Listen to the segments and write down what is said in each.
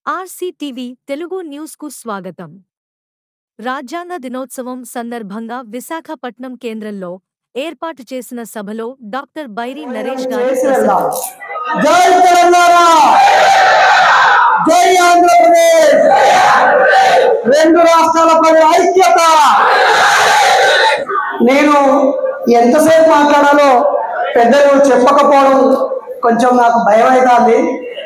RCTV Telugu న్యూస్కు స్వాగతం రాజ్యాంగ దినోత్సవం సందర్భంగా విశాఖపట్నం కేంద్రంలో ఏర్పాటు చేసిన సభలో డాక్టర్ బైరి నరేష్ గారి చేసి ప్రసంగం వెళ్దాం జై తెలంగాణ జై ఆంధ్రప్రదేశ్ రెండు రాష్ట్రాల ప్రజల ఐక్యత నేను ఎంతసేపు మాట్లాడాలో పెద్దలు చెప్పకపోవడం కొంచెం నాకు భయం అవుతుంది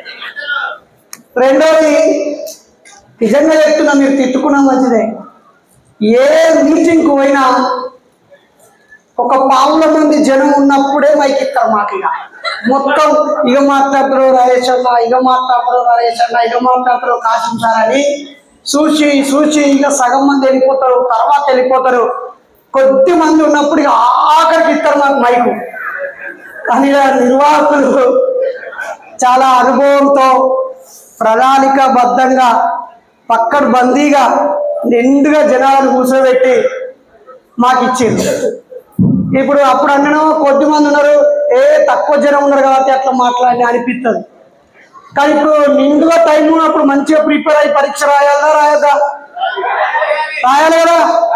రెండోది నిజంగా చెప్తున్నా మీరు తిట్టుకున్నా మంచిదే ఏ మీటింగ్కి పోయినా ఒక పావుల మంది జనం ఉన్నప్పుడే మైక్ ఇస్తారు మాకు ఇక మొత్తం ఇక మాట్లాడతారు రాజేష్ అన్న ఇక మాట్లాడతారు రాజేష్ అన్న ఇక మాట్లాడతారు కాశం సార్ అని చూసి చూసి ఇక సగం మంది వెళ్ళిపోతారు తర్వాత వెళ్ళిపోతారు కొద్ది మంది ఉన్నప్పుడు ఇక ఆఖరికి ఇస్తారు మాకు మైకు కానీ ఇలా నిర్వాహకులు చాలా అనుభవంతో ప్రణాళికాబద్ధంగా పక్కడు బందీగా నిండుగా జనాలను కూర్చోబెట్టి మాకు ఇచ్చింది ఇప్పుడు అప్పుడు అన్నను కొద్ది మంది ఉన్నారు ఏ తక్కువ జనం ఉన్నారు కాబట్టి అట్లా మాట్లాడి అనిపిస్తుంది కానీ ఇప్పుడు నిండుగా టైం ఉన్నప్పుడు మంచిగా ప్రిపేర్ అయ్యి పరీక్ష రాయాలా రాయదా రాయాలి కదా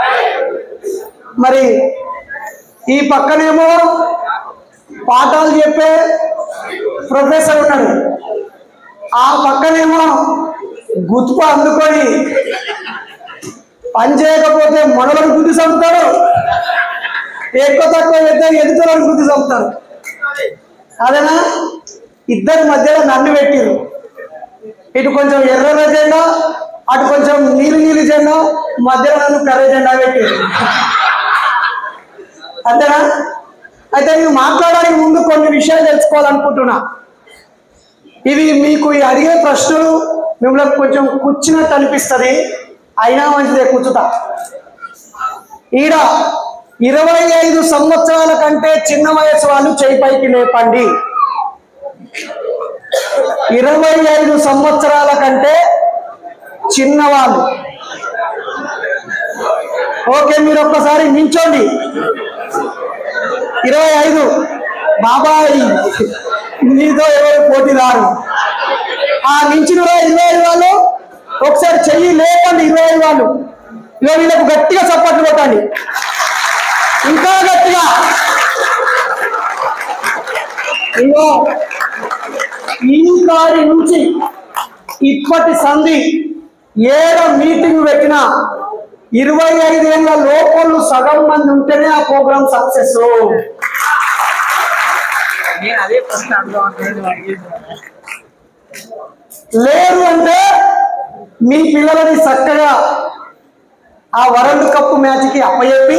మరి ఈ పక్కనేమో పాఠాలు చెప్పే ప్రొఫెసర్ ఉన్నాడు ఆ పక్కనేమో గుత్ప అందుకొని పని చేయకపోతే మనలను గుద్ది చంపుతాడు ఎక్కువ తక్కువ అయితే ఎదుగుతారని గుర్తు చంపుతారు అదేనా ఇద్దరి మధ్యలో నన్ను పెట్టిరు ఇటు కొంచెం ఎర్ర జెండా అటు కొంచెం నీలి నీలి జెండా మధ్యలో నన్ను కర్ర జెండా పెట్టిరు అంతేనా అయితే నేను మాట్లాడడానికి ముందు కొన్ని విషయాలు తెలుసుకోవాలనుకుంటున్నా ఇవి మీకు ఈ అడిగే ప్రశ్నలు మిమ్మల్ని కొంచెం కూర్చున్నట్టు అనిపిస్తుంది అయినా మంచిదే కూర్చుతా ఈడ ఇరవై ఐదు సంవత్సరాల కంటే చిన్న వయసు వాళ్ళు చేయి పైకి లేపండి ఇరవై ఐదు సంవత్సరాల కంటే చిన్నవాళ్ళు ఓకే మీరు ఒక్కసారి నించోండి ఇరవై ఐదు బాబాయ్ మీతో ఎవరు పోటీ రారు ఆ నించిన ఇరవై ఐదు వాళ్ళు ఒకసారి చెయ్యి లేపండి ఇరవై ఐదు వాళ్ళు ఇక వీళ్ళకు గట్టిగా చప్పట్లు కొట్టండి ఇంకా గట్టిగా ఇగో ఈ కాడి నుంచి ఇప్పటి సంధి ఏడ మీటింగ్ పెట్టినా ఇరవై ఐదేళ్ల లోపలు సగం మంది ఉంటేనే ఆ ప్రోగ్రామ్ సక్సెస్ నేను అదే ప్రశ్న అడుగుదాం అడిగింది లేరు అంటే మీ పిల్లలని చక్కగా ఆ వరల్డ్ కప్ మ్యాచ్కి అప్పచెప్పి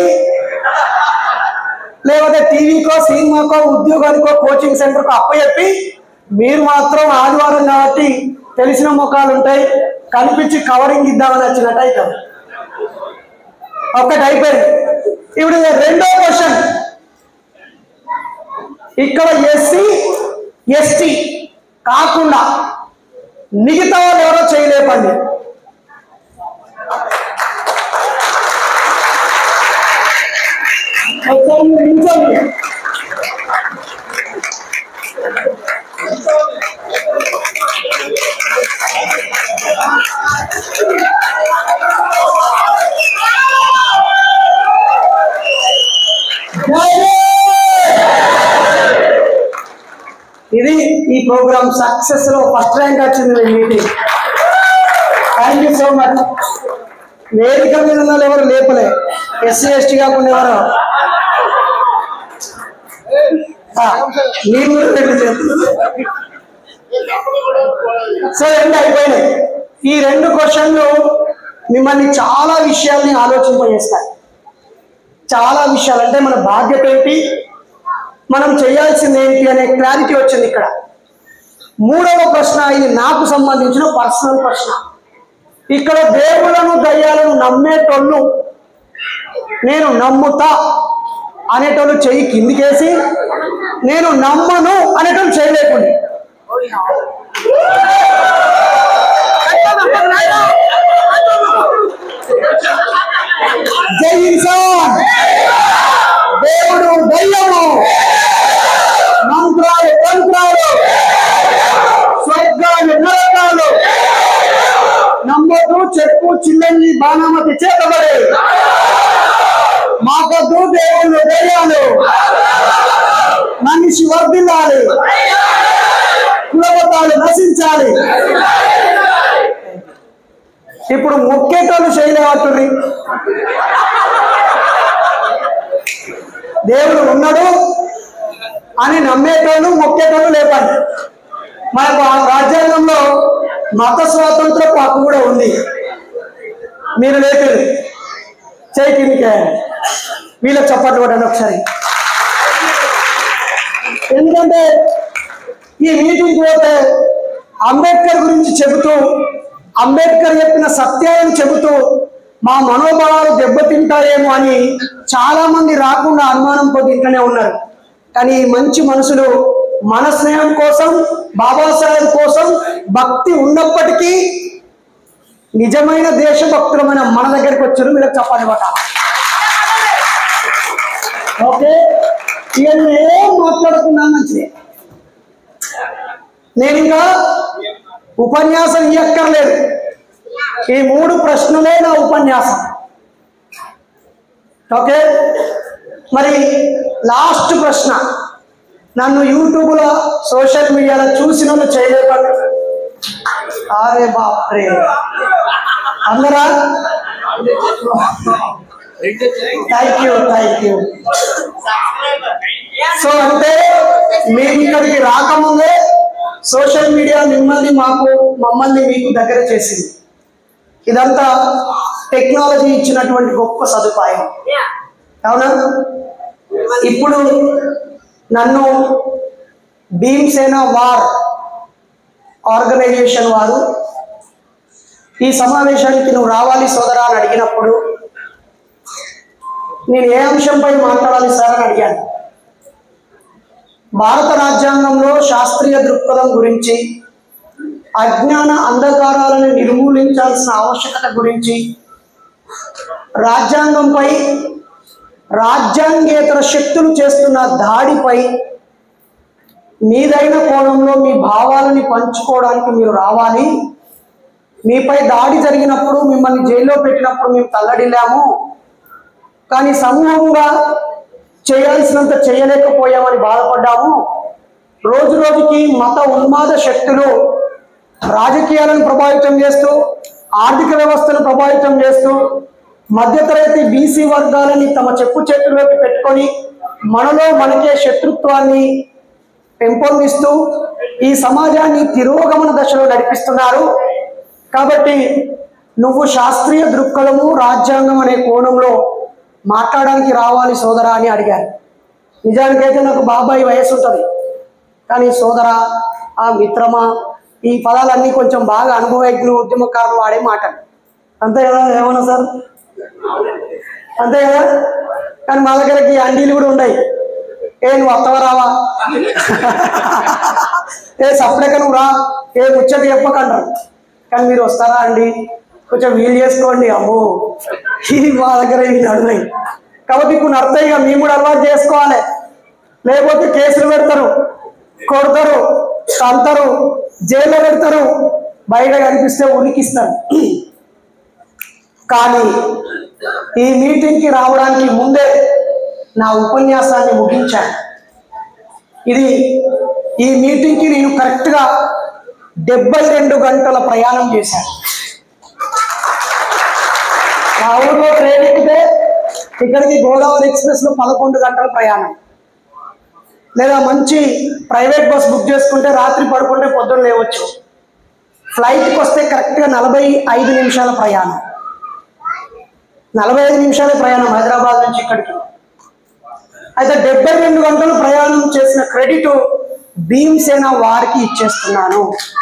లేకపోతే టీవీకో సినిమాకో ఉద్యోగానికో కోచింగ్ సెంటర్కో అప్పచెప్పి మీరు మాత్రం ఆదివారం కాబట్టి తెలిసిన ముఖాలు ఉంటాయి కనిపించి కవరింగ్ ఇద్దామని వచ్చినట్టు అవుతుంది ఒక్కటి అయిపోయింది ఇప్పుడు రెండో క్వశ్చన్ ఇక్కడ ఎస్సీ ఎస్టీ కాకుండా మిగతా వాళ్ళు ఎవరో చేయలేపండి ఒకసారి మీరు నిల్చోండి. ఇది ఈ ప్రోగ్రామ్ సక్సెస్ లో ఫస్ట్ ర్యాంక్ వచ్చింది ఈ meeting thank you so much వేదిక మీద ఉన్న వాళ్ళు ఎవరు లేపలే ఎస్సీ ఎస్టీ కాకుండా ఎవరు ఆ, మీరు కూడా రెండు చేతులు సో రెండు అయిపోయినాయి ఈ రెండు క్వశ్చన్లు మిమ్మల్ని చాలా విషయాల్ని ఆలోచింపజేస్తాయి చాలా విషయాలు అంటే మన బాధ్యత ఏంటి మనం చేయాల్సింది ఏంటి అనే క్లారిటీ వచ్చింది ఇక్కడ మూడవ ప్రశ్న ఇది నాకు సంబంధించిన పర్సనల్ ప్రశ్న ఇక్కడ దేవుళ్ళను దయ్యాలను నమ్మేటోళ్ళు నేను నమ్ముతా అనేటోళ్ళు చెయ్యి కిందికేసి నేను నమ్మను అనేటోళ్ళు చేయలేకుండా జై ఇన్సాన్ దేవుడు దయ్యము మంత్రాలు తంత్రాలు స్వర్గాలు నరకాలు చిల్లంగి బాణామతి చేతబడి మాకొద్దు దేవుళ్ళు దయ్యాలు మనిషి వర్దిల్లాలి కులవతాలు నశించాలి ఇప్పుడు మొక్కేటోళ్ళు చేయలేవట్టుంది దేవుడు ఉన్నాడు అని నమ్మేటోళ్ళు మొక్కేటోళ్ళు లేపండి మనకు ఆ రాజ్యాంగంలో మత స్వాతంత్రపు హక్కు కూడా ఉంది మీరు లేపారు చేయి కిందికి వీళ్ళకి చప్పట్లు కొట్టండి ఒకసారి ఎందుకంటే ఈ మీటింగ్ పోతే అంబేద్కర్ గురించి చెబుతూ అంబేద్కర్ చెప్పిన సత్యాలను చెబుతూ మా మనోభావాలు దెబ్బతింటాయేమో అని చాలా మంది రాకుండా అనుమానంతో ఇంట్లోనే ఉన్నారు కానీ ఈ మంచి మనుషులు మన స్నేహం కోసం బాబాసాహెబ్ కోసం భక్తి ఉన్నప్పటికీ నిజమైన దేశభక్తులమైన మన దగ్గరికి వచ్చారు వీళ్ళకి చెప్పాలి పట్టాలి ఓకే ఇక నేను ఏం మాట్లాడుకున్నా మంచిది నేను ఇంకా ఉపన్యాసం ఇయ్యక్కర్లేదు ఈ మూడు ప్రశ్నలే నా ఉపన్యాసం ఓకే మరి లాస్ట్ ప్రశ్న నన్ను యూట్యూబ్లో సోషల్ మీడియాలో చూసిన వాళ్ళు చేయలేపండి అరే బాప్రే అందరా thank you thank you so అంటే మేము ఇక్కడికి రాకముందే సోషల్ మీడియా మిమ్మల్ని మాకు మమ్మల్ని మీకు దగ్గర చేసింది ఇదంతా టెక్నాలజీ ఇచ్చినటువంటి గొప్ప సదుపాయం అవునా ఇప్పుడు నన్ను భీమ్సేన వార్ ఆర్గనైజేషన్ వారు ఈ సమావేశానికి నువ్వు రావాలి సోదరా అని అడిగినప్పుడు నేను ఏ అంశంపై మాట్లాడాలి సార్ అని అడిగాను భారత రాజ్యాంగంలో శాస్త్రీయ దృక్పథం గురించి అజ్ఞాన అంధకారాలను నిర్మూలించాల్సిన ఆవశ్యకత గురించి రాజ్యాంగంపై రాజ్యాంగేతర శక్తులు చేస్తున్న దాడిపై మీదైన కోణంలో మీ భావాలని పంచుకోవడానికి మీరు రావాలి మీపై దాడి జరిగినప్పుడు మిమ్మల్ని జైల్లో పెట్టినప్పుడు మేము తల్లడిల్లాము కానీ సమూహంగా చేయాల్సినంత చేయలేకపోయామని బాధపడ్డాము రోజు రోజుకి మత ఉన్మాద శక్తులు రాజకీయాలను ప్రభావితం చేస్తూ ఆర్థిక వ్యవస్థను ప్రభావితం చేస్తూ మధ్యతరగతి బీసీ వర్గాలని తమ చెప్పు చేతుల్లోకి పెట్టుకొని మనలో మనకే శత్రుత్వాన్ని పెంపొందిస్తూ ఈ సమాజాన్ని తిరోగమన దశలో నడిపిస్తున్నారు కాబట్టి నువ్వు శాస్త్రీయ దృక్పథము రాజ్యాంగం అనే కోణంలో మాట్లాడడానికి రావాలి సోదరా అని అడిగారు నిజానికైతే నాకు బాబాయ్ వయసు ఉంటుంది కానీ సోదరా ఆ మిత్రమా ఈ పదాలన్నీ కొంచెం బాగా అనుభవజ్ఞులు ఉద్యమకారులు వాడే మాటలు అంతే కదా ఏమన్నా సార్ అంతే కదా కానీ మా దగ్గరకి అండీలు కూడా ఉన్నాయి ఏ నువ్వు వస్తావా రావా ఏ సపరేక నువ్వు రా ఏ ముచ్చట చెప్పకంటారు కానీ మీరు వస్తారా అండి కొంచెం వీలు చేసుకోండి అమ్మో ఇది మా దగ్గర ఇవి నడున్నాయి కాబట్టి ఇప్పుడు నడతాయి ఇక మేము కూడా అలవాటు చేసుకోవాలి లేకపోతే కేసులు పెడతారు కొడతారు తంతారు జైల్లో పెడతారు బయట కనిపిస్తే ఉరికిస్తారు కానీ ఈ మీటింగ్కి రావడానికి ముందే నా ఉపన్యాసాన్ని ముగించాను ఇది ఈ మీటింగ్కి నేను కరెక్ట్గా డెబ్బై రెండు గంటల ప్రయాణం చేశాను మా ఊర్లో ట్రైన్ ఎక్కితే ఇక్కడికి గోదావరి ఎక్స్ప్రెస్లో పదకొండు గంటల ప్రయాణం లేదా మంచి ప్రైవేట్ బస్ బుక్ చేసుకుంటే రాత్రి పడుకుంటే పొద్దున్న లేవచ్చు ఫ్లైట్కి వస్తే కరెక్ట్గా నలభై ఐదు నిమిషాల ప్రయాణం నలభై ఐదు నిమిషాల ప్రయాణం హైదరాబాద్ నుంచి ఇక్కడికి అయితే డెబ్బై రెండు గంటలు ప్రయాణం చేసిన క్రెడిట్ భీమ్సేన వారికి ఇచ్చేస్తున్నాను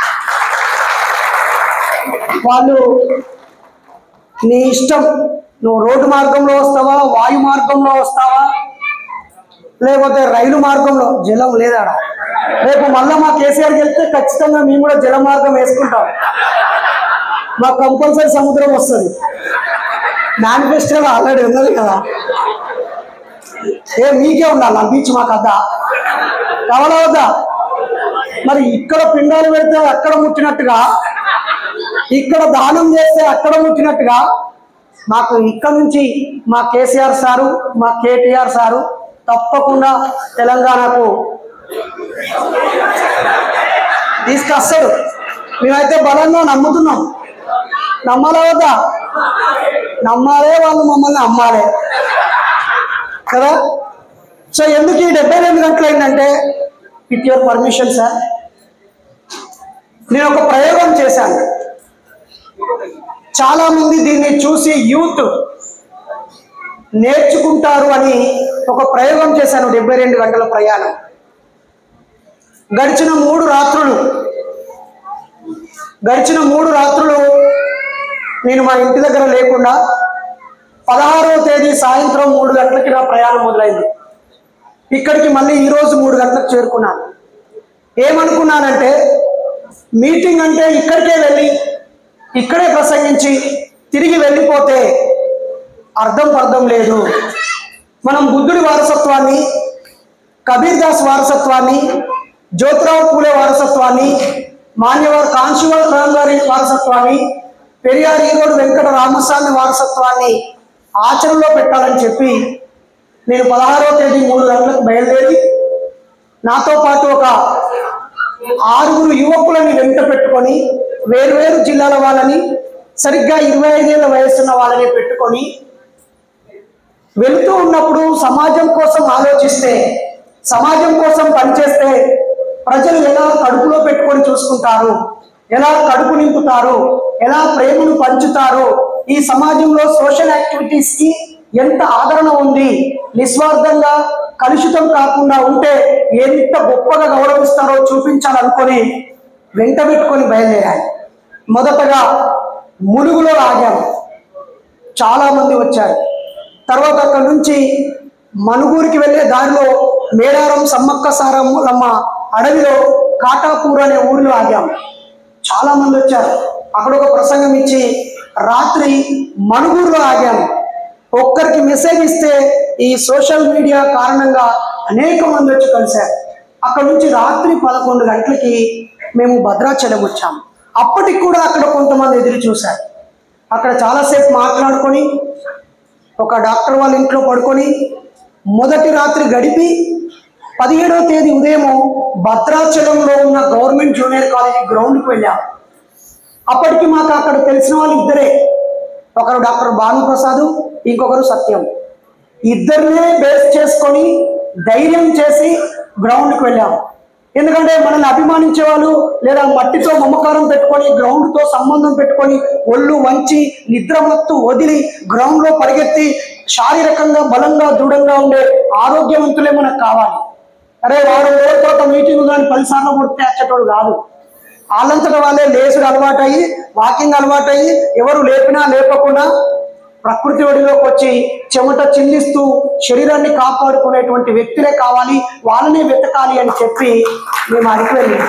వాళ్ళు నీ ఇష్టం నువ్వు రోడ్డు మార్గంలో వస్తావా వాయు మార్గంలో వస్తావా లేకపోతే రైలు మార్గంలో జలం లేదాడ రేపు మళ్ళీ మా కేసీఆర్కి వెళ్తే ఖచ్చితంగా మేము కూడా జల మార్గం వేసుకుంటాం మాకు కంపల్సరీ సముద్రం వస్తుంది మేనిఫెస్టోలో ఆల్రెడీ ఉన్నది కదా ఏ మీకే ఉండాలి ఆ బీచ్ మాకు అద్దా కావాలా వద్దా మరి ఇక్కడ పిండాలు పెడితే అక్కడ ముట్టినట్టుగా ఇక్కడ దానం చేస్తే అక్కడ ముట్టినట్టుగా మాకు ఇక్కడ నుంచి మా కేసీఆర్ సారు మా కేటీఆర్ సారు తప్పకుండా తెలంగాణకు తీసుకొస్తాడు మేమైతే బలంగా నమ్ముతున్నాం నమ్మాలా వద్దా నమ్మాలే వాళ్ళు మమ్మల్ని అమ్మాలే కదా సో ఎందుకు ఈ డెబ్బై రెండు గంటలు అయిందంటే విత్ యువర్ పర్మిషన్ సార్ నేను ఒక ప్రయోగం చేశాను చాలా మంది దీన్ని చూసి యూత్ నేర్చుకుంటారు అని ఒక ప్రయోగం చేశాను డెబ్బై రెండు గంటల ప్రయాణం గడిచిన మూడు రాత్రులు గడిచిన మూడు రాత్రులు నేను మా ఇంటి దగ్గర లేకుండా పదహారవ తేదీ సాయంత్రం మూడు గంటలకి నా ప్రయాణం మొదలైంది ఇక్కడికి మళ్ళీ ఈరోజు మూడు గంటలకు చేరుకున్నాను ఏమనుకున్నానంటే మీటింగ్ అంటే ఇక్కడికే వెళ్ళి ఇక్కడే ప్రసంగించి తిరిగి వెళ్ళిపోతే అర్థం పర్థం లేదు మనం బుద్ధుడి వారసత్వాన్ని కబీర్ దాస్ వారసత్వాన్ని జ్యోతిరావు పూలే వారసత్వాన్ని మాన్యవర్ కాంశీవరరావు గారి వారసత్వాన్ని పెరియార్ ఈరోడు వెంకట రామస్వామి వారసత్వాన్ని ఆచరణలో పెట్టాలని చెప్పి నేను పదహారవ తేదీ మూడు గంటలకు బయలుదేరి నాతో పాటు ఒక ఆరుగురు యువకులని వెంట పెట్టుకొని వేరువేరు జిల్లాల వాళ్ళని సరిగ్గా ఇరవై ఐదేళ్ల వయసున్న వాళ్ళని పెట్టుకొని వెళుతూ ఉన్నప్పుడు సమాజం కోసం ఆలోచిస్తే సమాజం కోసం పనిచేస్తే ప్రజలు ఎలా కడుపులో పెట్టుకొని చూసుకుంటారు ఎలా కడుపు నింపుతారు ఎలా ప్రేమను పంచుతారు ఈ సమాజంలో సోషల్ యాక్టివిటీస్ కి ఎంత ఆదరణ ఉంది నిస్వార్థంగా కలుషితం కాకుండా ఉంటే ఎంత గొప్పగా గౌరవిస్తారో చూపించాలనుకొని వెంట పెట్టుకొని బయలుదేరాను మొదటగా ములుగులో ఆగాము చాలా మంది వచ్చారు తర్వాత అక్కడ నుంచి మనుగూరికి వెళ్ళే దారిలో మేడారం సమ్మక్క సారమ్మ అడవిలో కాటాపూర్ అనే ఊరిలో ఆగాం చాలా మంది వచ్చారు అక్కడ ఒక ప్రసంగం ఇచ్చి రాత్రి మనుగూరులో ఆగాము ఒక్కరికి మెసేజ్ ఇస్తే ఈ సోషల్ మీడియా కారణంగా అనేక మంది వచ్చి కలిశారు అక్కడ నుంచి రాత్రి పదకొండు గంటలకి మేము భద్రాచలం వచ్చాము అప్పటికి కూడా అక్కడ కొంతమంది ఎదురు చూశారు అక్కడ చాలాసేపు మాట్లాడుకొని ఒక డాక్టర్ వాళ్ళ ఇంట్లో పడుకొని మొదటి రాత్రి గడిపి పదిహేడవ తేదీ ఉదయం భద్రాచలంలో ఉన్న గవర్నమెంట్ జూనియర్ కాలేజీ గ్రౌండ్కి వెళ్ళాం అప్పటికి మాకు అక్కడ తెలిసిన వాళ్ళు ఇద్దరే ఒకరు డాక్టర్ భానుప్రసాద్ ఇంకొకరు సత్యం ఇద్దరినే బేస్ చేసుకొని ధైర్యం చేసి గ్రౌండ్కి వెళ్ళాం ఎందుకంటే మనల్ని అభిమానించే వాళ్ళు లేదా మట్టితో మమకారం పెట్టుకొని గ్రౌండ్తో సంబంధం పెట్టుకొని ఒళ్ళు వంచి నిద్రమత్తు వదిలి గ్రౌండ్లో పరిగెత్తి శారీరకంగా బలంగా దృఢంగా ఉండే ఆరోగ్యవంతులే మనకు కావాలి అరే వాడు రోజుల తర్వాత మీటింగ్ కానీ పదిసార్లు కొడితే వచ్చేటోడు కాదు వాళ్ళంతటా వాళ్ళే లేచుడు అలవాటు అయ్యి వాకింగ్ అలవాటు అయ్యి ఎవరు లేపినా లేపకుండా ప్రకృతి ఒడిలోకి వచ్చి చెమట చిందిస్తూ శరీరాన్ని కాపాడుకునేటువంటి వ్యక్తులే కావాలి వాళ్ళనే వెతకాలి అని చెప్పి మేము అడిగి వెళ్ళాం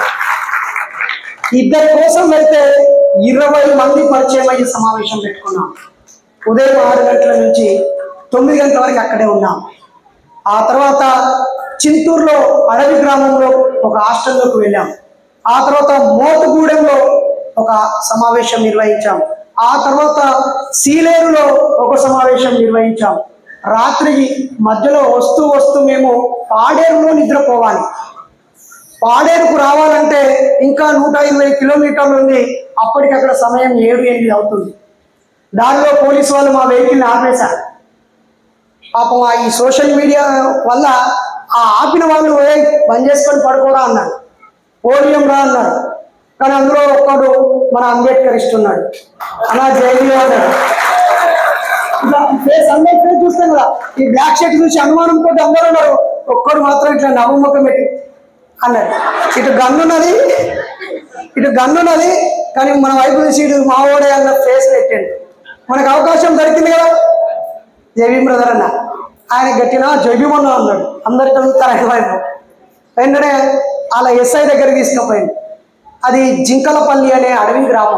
ఇద్దరి కోసం వెళ్తే ఇరవై మంది పరిచయం అయ్యి సమావేశం పెట్టుకున్నాం ఉదయం ఆరు గంటల నుంచి తొమ్మిది గంటల వరకు అక్కడే ఉన్నాం ఆ తర్వాత చింతూరులో అడవి గ్రామంలో ఒక హాస్టల్లోకి వెళ్ళాం ఆ తర్వాత మోతుగూడెంలో ఒక సమావేశం నిర్వహించాం ఆ తర్వాత సీలేరులో ఒక సమావేశం నిర్వహించాం రాత్రి మధ్యలో వస్తూ వస్తూ మేము పాడేరులో నిద్రపోవాలి పాడేరుకు రావాలంటే ఇంకా నూట ఇరవై కిలోమీటర్లు ఉంది అప్పటికి అక్కడ సమయం ఏడు ఎనిమిది అవుతుంది దారిలో పోలీసు వాళ్ళు మా వెహికల్ని ఆపేశారు పాపం ఆ ఈ సోషల్ మీడియా వల్ల ఆ ఆపిన వాళ్ళు "ఏయ్, బంద్ చేసుకొని పడుకోరా అన్నారు ఓడియం రా అన్నారు కానీ అందులో ఒక్కడు మన అంబేద్కర్ ఇస్తున్నాడు అలా జైలు అన్నాడు ఇట్లా ఫేస్ అందరి ఫేస్ చూస్తాం కదా ఈ బ్లాక్ షర్ట్ చూసి అనుమానంతో అందరూ ఉన్నారు ఒక్కడు మాత్రం ఇట్లా నవ్వుముఖం పెట్టి అన్నాడు ఇటు గన్నున్నది ఇటు గన్నున్నది కానీ మన వైపు చూసి ఇటు మావోడే అన్న ఫేస్ పెట్టాడు మనకు అవకాశం దొరికింది కదా జైబీ బ్రదర్ అన్న ఆయన గట్టిన జైబీమన్న అన్నాడు అందరు చదువుతారు ఆయన వైపు వెంటనే వాళ్ళ ఎస్ఐ దగ్గరికి తీసుకుపోయింది అది జింకలపల్లి అనే అడవి గ్రామం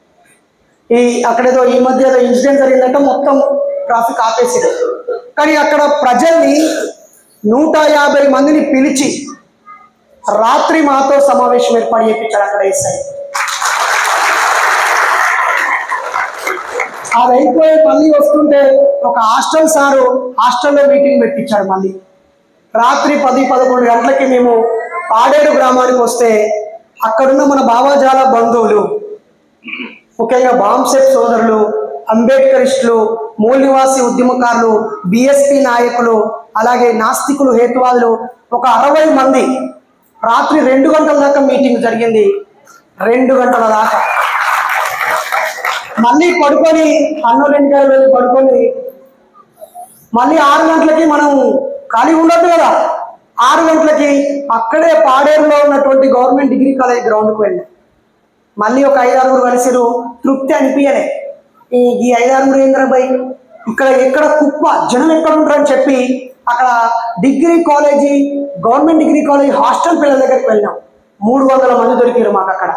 ఈ అక్కడేదో ఈ మధ్య ఏదో ఇన్సిడెంట్ జరిగిందంటే మొత్తం ట్రాఫిక్ ఆపేసింది కానీ అక్కడ ప్రజల్ని నూట యాభై మందిని పిలిచి రాత్రి మాతో సమావేశం ఏర్పాటు చేయించాడు అక్కడ ఎస్ఐ అది అయిపోయి మళ్ళీ వస్తుంటే ఒక హాస్టల్ సారు హాస్టల్లో మీటింగ్ పెట్టించాడు మళ్ళీ రాత్రి పది పదకొండు గంటలకి మేము పాడేరు గ్రామానికి వస్తే అక్కడున్న మన భావాజాల బంధువులు ముఖ్యంగా బాంసెట్ సోదరులు అంబేద్కరిస్టులు మూల నివాసి ఉద్యమకారులు బిఎస్పి నాయకులు అలాగే నాస్తికులు హేతువాదులు ఒక అరవై మంది రాత్రి రెండు గంటల దాకా మీటింగ్ జరిగింది రెండు గంటల దాకా మళ్ళీ పడుకొని అన్నోలెంటికాయలు వెళ్ళి పడుకొని మళ్ళీ ఆరు గంటలకి మనం ఖాళీ ఉండొద్దు కదా ఆరు గంటలకి అక్కడే పాడేరులో ఉన్నటువంటి గవర్నమెంట్ డిగ్రీ కాలేజ్ గ్రౌండ్కి వెళ్ళాం మళ్ళీ ఒక ఐదారుగురు కలిసిరు తృప్తి అనిపించలే ఈ ఈ ఐదారుగురు ఏంద్రబాయ్ ఇక్కడ ఎక్కడ కుప్ప జనం ఎక్కడ ఉంటారని చెప్పి అక్కడ degree college government degree college hostel పిల్లల దగ్గరికి వెళ్ళాం మూడు వందల మంది దొరికారు మాకు అక్కడ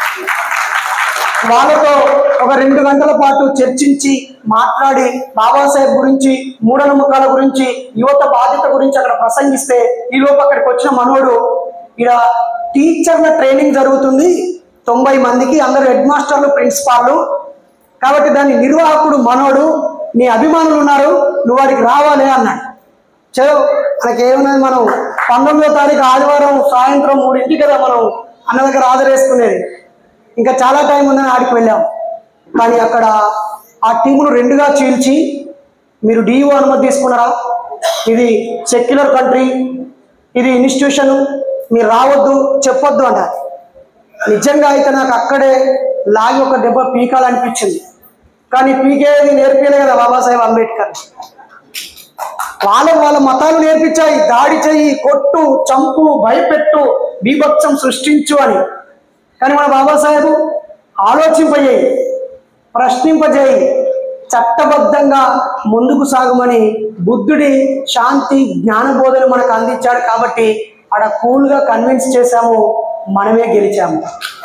వాళ్ళతో ఒక రెండు గంటల పాటు చర్చించి మాట్లాడి బాబాసాహెబ్ గురించి మూఢనమ్మకాల గురించి యువత బాధ్యత గురించి అక్కడ ప్రసంగిస్తే ఈ లోపు అక్కడికి వచ్చిన మనోడు ఇక్కడ టీచర్ల ట్రైనింగ్ జరుగుతుంది తొంభై మందికి అందరు హెడ్ మాస్టర్లు ప్రిన్సిపాల్లు కాబట్టి దాని నిర్వాహకుడు మనోడు నీ అభిమానులు ఉన్నారు నువ్వు వాడికి రావాలి అన్నాడు చలో మనకి ఏమున్నది మనం పంతొమ్మిదో తారీఖు ఆదివారం సాయంత్రం మూడింటికి కదా మనం అన్న దగ్గర హాజరేసుకునేది ఇంకా చాలా టైం ఉందని ఆడికి వెళ్ళాం కానీ అక్కడ ఆ టీమును రెండుగా చీల్చి మీరు డిఓ అనుమతి తీసుకున్నారా ఇది సెక్యులర్ కంట్రీ ఇది ఇన్స్టిట్యూషన్ మీరు రావద్దు చెప్పొద్దు అంటారు నిజంగా అయితే నాకు అక్కడే లాగి ఒక దెబ్బ పీకాలనిపించింది కానీ పీకేది నేర్పేదే కదా బాబాసాహెబ్ అంబేద్కర్ వాళ్ళ వాళ్ళ మతాలు నేర్పించాయి దాడి చెయ్యి కొట్టు చంపు భయపెట్టు బీభత్సం సృష్టించు అని కానీ మన బాబాసాహెబ్ ఆలోచింపజేయి ప్రశ్నింపజేయి చట్టబద్ధంగా ముందుకు సాగమని బుద్ధుడి శాంతి జ్ఞానబోధన మనకు అందించాడు కాబట్టి ఆడ కూల్గా కన్విన్స్ చేశాము మనమే గెలిచాము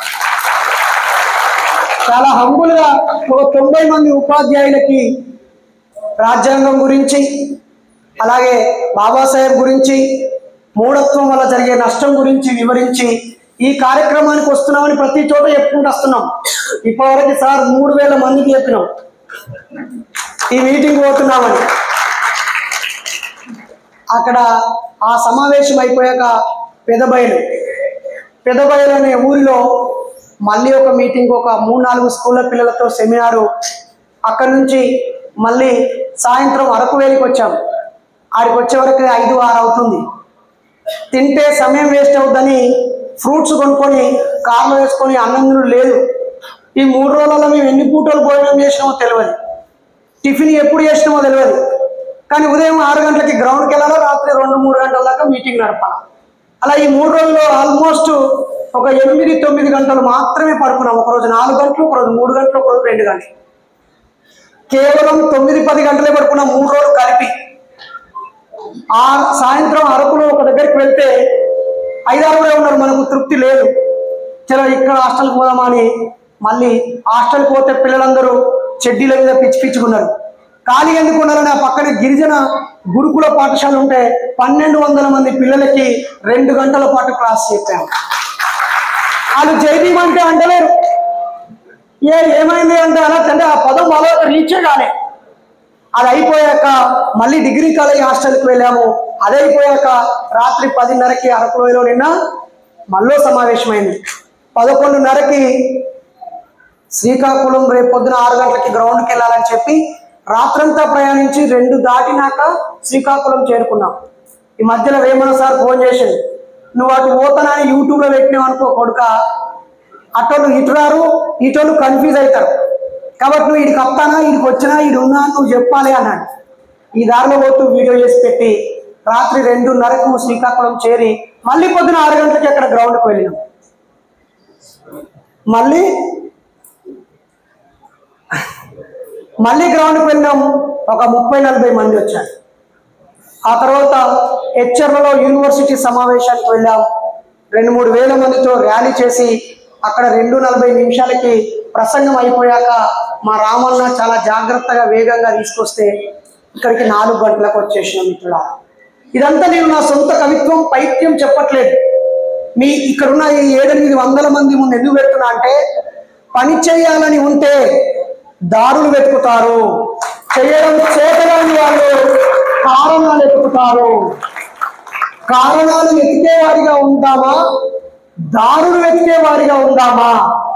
చాలా హంబుల్గా ఒక తొంభై మంది ఉపాధ్యాయులకి రాజ్యాంగం గురించి అలాగే బాబాసాహెబ్ గురించి మూఢత్వం వల్ల జరిగే నష్టం గురించి వివరించి ఈ కార్యక్రమానికి వస్తున్నామని ప్రతి చోట చెప్పుకుంటూ వస్తున్నాం ఇప్పటివరకు సార్ మూడు వేల మందికి చెప్పినాం ఈ మీటింగ్ పోతున్నామని అక్కడ ఆ సమావేశం అయిపోయాక పెదబయలు పెదబయలు అనే ఊరిలో మళ్ళీ ఒక మీటింగ్ ఒక మూడు నాలుగు స్కూళ్ళ పిల్లలతో సెమినారు అక్కడ నుంచి మళ్ళీ సాయంత్రం అరకు వేలికి వచ్చాం ఆడికి వచ్చే వరకు ఐదు ఆరు అవుతుంది తింటే సమయం వేస్ట్ అవుతుందని ఫ్రూట్స్ కొనుక్కొని కార్లో వేసుకొని అన్నం తినడం లేదు ఈ మూడు రోజులలో మేము ఎన్ని పూటలు భోజనం చేసినామో తెలియదు టిఫిన్ ఎప్పుడు చేసినామో తెలియదు కానీ ఉదయం ఆరు గంటలకి గ్రౌండ్కి వెళ్ళాలి రాత్రి రెండు మూడు గంటల దాకా మీటింగ్ నడపాలి అలా ఈ మూడు రోజులు ఆల్మోస్ట్ ఒక ఎనిమిది తొమ్మిది గంటలు మాత్రమే పడుకున్నాం ఒకరోజు నాలుగు గంటలు ఒకరోజు మూడు గంటలు ఒకరోజు రెండు గంటలు కేవలం తొమ్మిది పది గంటలే పడుకున్నాం మూడు రోజులు కలిపి ఆ సాయంత్రం అరకులో ఒక దగ్గరికి వెళ్తే ఐదారుగురే ఉన్నారు మనకు తృప్తి లేదు చలో ఇక్కడ హాస్టల్కి పోదామా అని మళ్ళీ హాస్టల్కి పోతే పిల్లలందరూ చెడ్డీల మీద పిచ్చి పిచ్చుకున్నారు ఖాళీ ఎందుకు ఉన్నారని ఆ పక్కన గిరిజన గురుకుల పాఠశాల ఉంటే పన్నెండు వందల మంది పిల్లలకి రెండు గంటల పాటు క్లాస్ చెప్పాము వాళ్ళు జైబీం అంటే అంటలేరు ఏ ఏమైంది అంటే అలా అంటే ఆ పదం వాళ్ళ రీచే కాలే అది అయిపోయాక మళ్ళీ డిగ్రీ కాలేజ్ హాస్టల్కి వెళ్ళాము అది అయిపోయాక రాత్రి పదిన్నరకి అరకులోయలో నిన్న మళ్ళీ సమావేశమైంది పదకొండున్నరకి శ్రీకాకుళం రేపు పొద్దున ఆరు గంటలకి గ్రౌండ్కి వెళ్ళాలని చెప్పి రాత్రంతా ప్రయాణించి రెండు దాటినాక శ్రీకాకుళం చేరుకున్నాం ఈ మధ్యలో వేమన సార్ ఫోన్ చేసింది నువ్వు అటు పోతానని యూట్యూబ్లో పెట్టినావు అనుకో కొడుక అటోళ్ళు ఇటు రారు ఇటోళ్ళు కన్ఫ్యూజ్ అవుతారు కాబట్టి నువ్వు ఇడికి వస్తానా ఇడికి వచ్చినా ఇడు ఉన్నా అని నువ్వు చెప్పాలి అన్నాడు ఈ దారిలో పోతూ వీడియో చేసి పెట్టి రాత్రి రెండున్నరకు శ్రీకాకుళం చేరి మళ్ళీ పొద్దున ఆరు గంటలకి అక్కడ గ్రౌండ్కి వెళ్ళినాం మళ్ళీ మళ్ళీ గ్రౌండ్కి వెళ్ళినాం ఒక ముప్పై నలభై మంది వచ్చారు ఆ తర్వాత హెచ్చర్లలో యూనివర్సిటీ సమావేశానికి వెళ్ళాం రెండు మూడు వేల మందితో ర్యాలీ చేసి అక్కడ రెండు నలభై నిమిషాలకి ప్రసంగం అయిపోయాక మా రామన్న చాలా జాగ్రత్తగా వేగంగా తీసుకొస్తే ఇక్కడికి నాలుగు గంటలకు వచ్చేసిన మిత్రుల ఇదంతా నేను నా సొంత కవిత్వం పైత్యం చెప్పట్లేదు మీ ఇక్కడున్న ఈ ఏడెనిమిది వందల మంది ముందు ఎందుకు పెడుతున్నా అంటే పని చేయాలని ఉంటే దారులు వెతుకుతారు చేయడం చేతగాని వాళ్ళు కారణాలు వెతుకుతారు కారణాలు వెతికే వారిగా ఉందామా దారులు వెతికే వారిగా ఉందామా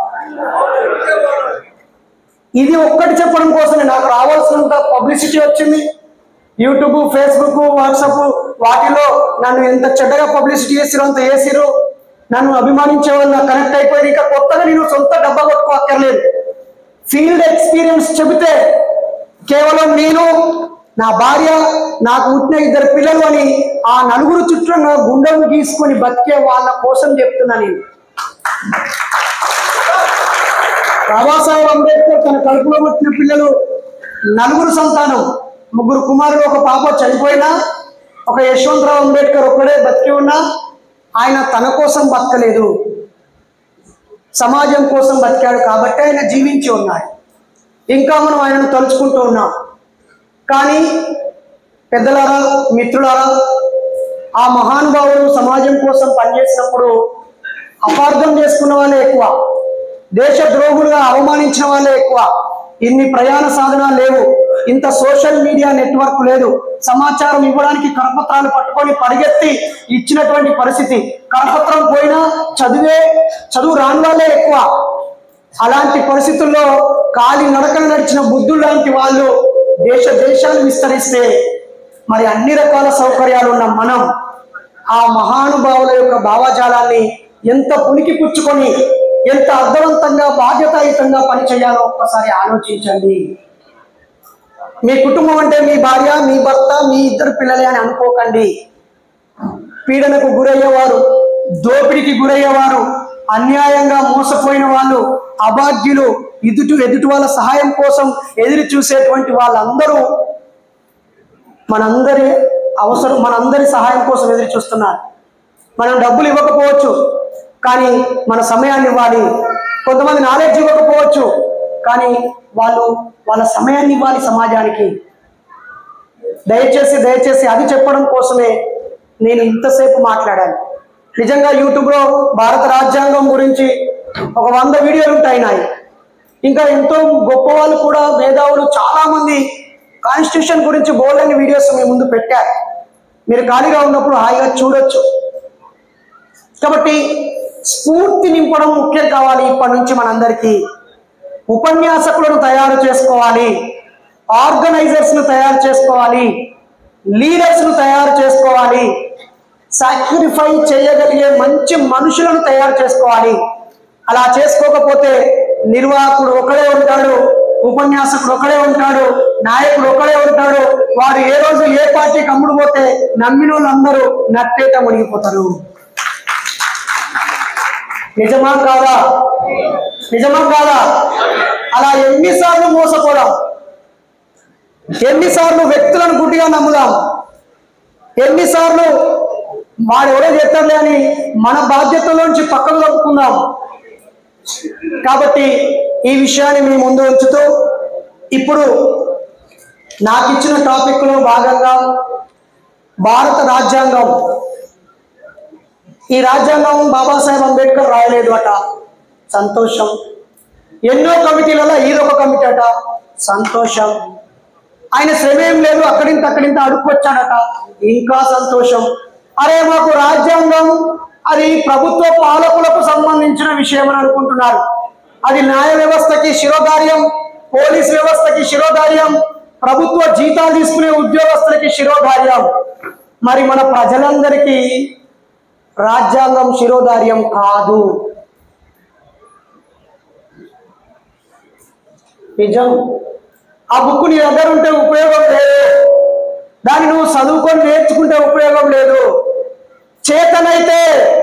ఇది ఒక్కటి చెప్పడం కోసమే నాకు రావాల్సినంత పబ్లిసిటీ వచ్చింది యూట్యూబ్ ఫేస్బుక్ వాట్సాప్ వాటిలో నన్ను ఎంత చెడ్డగా పబ్లిసిటీ చేసిరో అంత వేసిరు నన్ను అభిమానించే వాళ్ళు నాకు కనెక్ట్ అయిపోయి ఇంకా కొత్తగా నేను సొంత డబ్బా కొట్టుకోక్కర్లేదు ఫీల్డ్ ఎక్స్పీరియన్స్ చెబితే కేవలం నేను నా భార్య నాకు పుట్టిన ఇద్దరు పిల్లలు అని ఆ నలుగురు చుట్టూ నా గుండెలు గీసుకొని బతికే వాళ్ళ కోసం చెప్తున్నా నేను బాబాసాహెబ్ అంబేద్కర్ తన కడుపులో పుట్టిన పిల్లలు నలుగురు సంతానం ముగ్గురు కుమారులు ఒక పాప చనిపోయినా ఒక యశ్వంతరావు అంబేద్కర్ ఒక్కడే బతికి ఉన్నా ఆయన తన కోసం బతకలేదు సమాజం కోసం బతికాడు కాబట్టి ఆయన జీవించి ఉన్నాడు ఇంకా మనం ఆయనను తలుచుకుంటూ ఉన్నాం కానీ పెద్దలారా మిత్రులారా ఆ మహానుభావులు సమాజం కోసం పనిచేసినప్పుడు అపార్థం చేసుకున్న వాళ్ళే ఎక్కువ దేశ ద్రోహులుగా అవమానించిన వాళ్ళే ఎక్కువ ఇన్ని ప్రయాణ సాధనాలు లేవు ఇంత సోషల్ మీడియా నెట్వర్క్ లేదు సమాచారం ఇవ్వడానికి కరపత్రాలు పట్టుకొని పరిగెత్తి ఇచ్చినటువంటి పరిస్థితి కరపత్రం పోయినా చదివే చదువు రాని వాళ్ళే ఎక్కువ అలాంటి పరిస్థితుల్లో కాలి నడకలు నడిచిన బుద్ధులు లాంటి వాళ్ళు దేశ దేశాలు విస్తరిస్తే మరి అన్ని రకాల సౌకర్యాలు ఉన్న మనం ఆ మహానుభావుల యొక్క భావజాలాన్ని ఎంత పుణికి పుచ్చుకొని ఎంత అర్థవంతంగా బాధ్యతాయుతంగా పనిచేయాలో ఒక్కసారి ఆలోచించండి మీ కుటుంబం అంటే మీ భార్య మీ భర్త మీ ఇద్దరు పిల్లలే అని అనుకోకండి పీడనకు గురయ్యేవారు దోపిడికి గురయ్యేవారు అన్యాయంగా మోసపోయిన వాళ్ళు అభాగ్యులు ఎదుటి ఎదుటి వాళ్ళ సహాయం కోసం ఎదురు చూసేటువంటి వాళ్ళందరూ మనందరి అవసరం మనందరి సహాయం కోసం ఎదురు చూస్తున్నారు మనం డబ్బులు ఇవ్వకపోవచ్చు కానీ మన సమయాన్ని ఇవ్వాలి కొంతమంది నాలెడ్జ్ ఇవ్వకపోవచ్చు కానీ వాళ్ళు వాళ్ళ సమయాన్ని ఇవ్వాలి సమాజానికి దయచేసి దయచేసి అది చెప్పడం కోసమే నేను ఇంతసేపు మాట్లాడాను నిజంగా యూట్యూబ్లో భారత రాజ్యాంగం గురించి ఒక వంద వీడియోలు ఉంటాయి నాయి ఇంకా ఎంతో గొప్ప వాళ్ళు కూడా మేధావులు చాలా మంది కాన్స్టిట్యూషన్ గురించి బోల్డని వీడియోస్ మీ ముందు పెట్టారు మీరు ఖాళీగా ఉన్నప్పుడు హాయిగా చూడొచ్చు కాబట్టి స్ఫూర్తి నింపడం ముఖ్యం కావాలి ఇప్పటి నుంచి మనందరికీ ఉపన్యాసకులను తయారు చేసుకోవాలి ఆర్గనైజర్స్ ను తయారు చేసుకోవాలి లీడర్స్ ను తయారు చేసుకోవాలి సాక్రిఫై చేయగలిగే మంచి మనుషులను తయారు చేసుకోవాలి అలా చేసుకోకపోతే నిర్వాహకుడు ఒకడే ఉంటాడు ఉపన్యాసకుడు ఒకడే ఉంటాడు నాయకుడు ఒకడే ఉంటాడు వారు ఏ రోజు ఏ పార్టీకి అమ్ముడు పోతే నమ్మిన వాళ్ళందరూ నట్టేట మునిగిపోతారు నిజమా కాదా నిజమా కాదా అలా ఎన్నిసార్లు మోసపోదాం ఎన్నిసార్లు వ్యక్తులను గుడ్డిగా నమ్ముదాం ఎన్నిసార్లు వాడు ఎవరో చేస్తారులే అని మన బాధ్యతలోంచి పక్కకు తప్పుకుందాం కాబట్టి ఈ విషయాన్ని మీ ముందు ఉంచుతూ ఇప్పుడు నాకు ఇచ్చిన టాపిక్లో భాగంగా భారత రాజ్యాంగం ఈ రాజ్యాంగం బాబాసాహెబ్ అంబేద్కర్ రాయలేదు అట సంతోషం ఎన్నో కమిటీలలో ఈదొక కమిటీ అట సంతోషం ఆయన శ్రమ ఏం లేదు అక్కడింత అక్కడింత అడుక్కొచ్చాడట ఇంకా సంతోషం అరే మాకు రాజ్యాంగం అది ప్రభుత్వ పాలకులకు సంబంధించిన విషయం అని అనుకుంటున్నారు అది న్యాయ వ్యవస్థకి శిరోధార్యం పోలీస్ వ్యవస్థకి శిరోధార్యం ప్రభుత్వ జీతాలు తీసుకునే ఉద్యోగస్తులకి శిరోధార్యం మరి మన ప్రజలందరికీ రాజ్యాంగం శిరోధార్యం కాదు నిజం ఆ బుక్ నీ దగ్గర ఉంటే ఉపయోగం లేదు దాన్ని నువ్వు చదువుకొని నేర్చుకుంటే ఉపయోగం లేదు చేతనైతే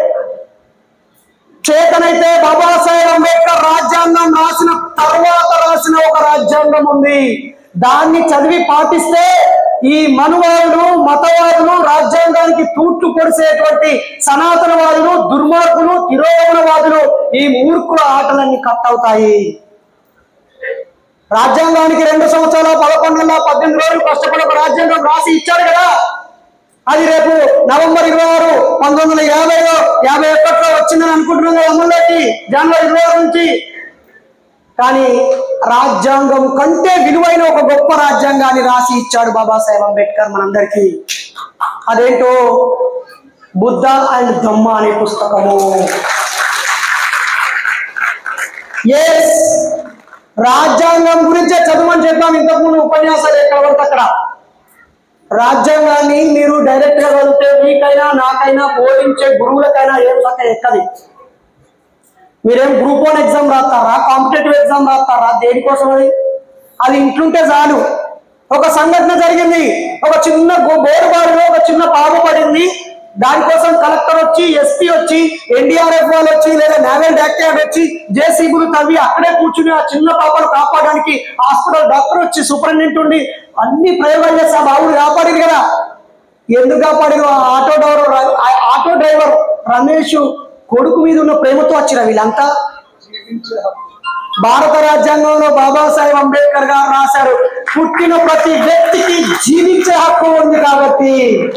చేతనైతే బాబాసాహెబ్ అంబేద్కర్ రాజ్యాంగం రాసిన తర్వాత రాసిన ఒక రాజ్యాంగం ఉంది దాన్ని చదివి పాటిస్తే ఈ మనువాదులు మతవాదులు రాజ్యాంగానికి తూట్లు పొడిసేటువంటి సనాతనవాదులు దుర్మార్గులు తిరోగమనవాదులు ఈ మూర్ఖుల ఆటలన్నీ కట్ అవుతాయి రాజ్యాంగానికి రెండు సంవత్సరాల పదకొండు నెలల పద్దెనిమిది రోజులు కష్టపడి ఒక రాజ్యాంగం రాసి ఇచ్చాడు కదా అది రేపు నవంబర్ ఇరవై ఆరు పంతొమ్మిది వందల యాభైలో యాభై ఒకటిలో వచ్చిందని అనుకుంటున్నాం కదా అమల్లోకి జనవరి ఇరవై ఆరు నుంచి కానీ రాజ్యాంగం కంటే విలువైన ఒక గొప్ప రాజ్యాంగాన్ని రాసి ఇచ్చాడు బాబాసాహెబ్ అంబేద్కర్ మనందరికీ అదేంటో బుద్ధ అండ్ ధమ్మ అనే పుస్తకము ఎస్ రాజ్యాంగం గురించే చదవమని చెప్పాం ఇంతకుముందు ఉపన్యాసాలు ఎక్కడ పడితే అక్కడ రాజ్యాంగాన్ని మీరు డైరెక్ట్ గా చదివితే మీకైనా నాకైనా బోధించే గురువులకైనా ఏం సక్క ఎక్కది మీరేం గ్రూప్ వన్ ఎగ్జామ్ రాస్తారా కాంపిటేటివ్ ఎగ్జామ్ రాస్తారా దేనికోసం అది అది ఇంట్లుంటే చాలు ఒక సంఘటన జరిగింది ఒక చిన్న గో- బోరుబారులో ఒక చిన్న పాము పడింది దానికోసం కలెక్టర్ వచ్చి ఎస్పీ వచ్చి ఎన్డీఆర్ఎఫ్ వాళ్ళు వచ్చి లేదా నేవల్ డాక్టర్ వచ్చి జేసీబీలు తవ్వి అక్కడే కూర్చుని ఆ చిన్న పాపను కాపాడడానికి హాస్పిటల్ డాక్టర్ వచ్చి సూపరింటెండెంట్ ఉండి అన్ని ప్రయోగాలు చేసి ఆ బాబుని కాపాడింది కదా ఎందుకు కాపాడిన ఆ ఆటో డ్రైవర్ ర- ఆ ఆటో డ్రైవర్ రమేష్ కొడుకు మీద ఉన్న ప్రేమతో వచ్చిన వీళ్ళంతా భారత రాజ్యాంగంలో బాబాసాహెబ్ అంబేద్కర్ గారు రాశారు పుట్టిన ప్రతి వ్యక్తికి జీవించే హక్కు ఉంది కాబట్టి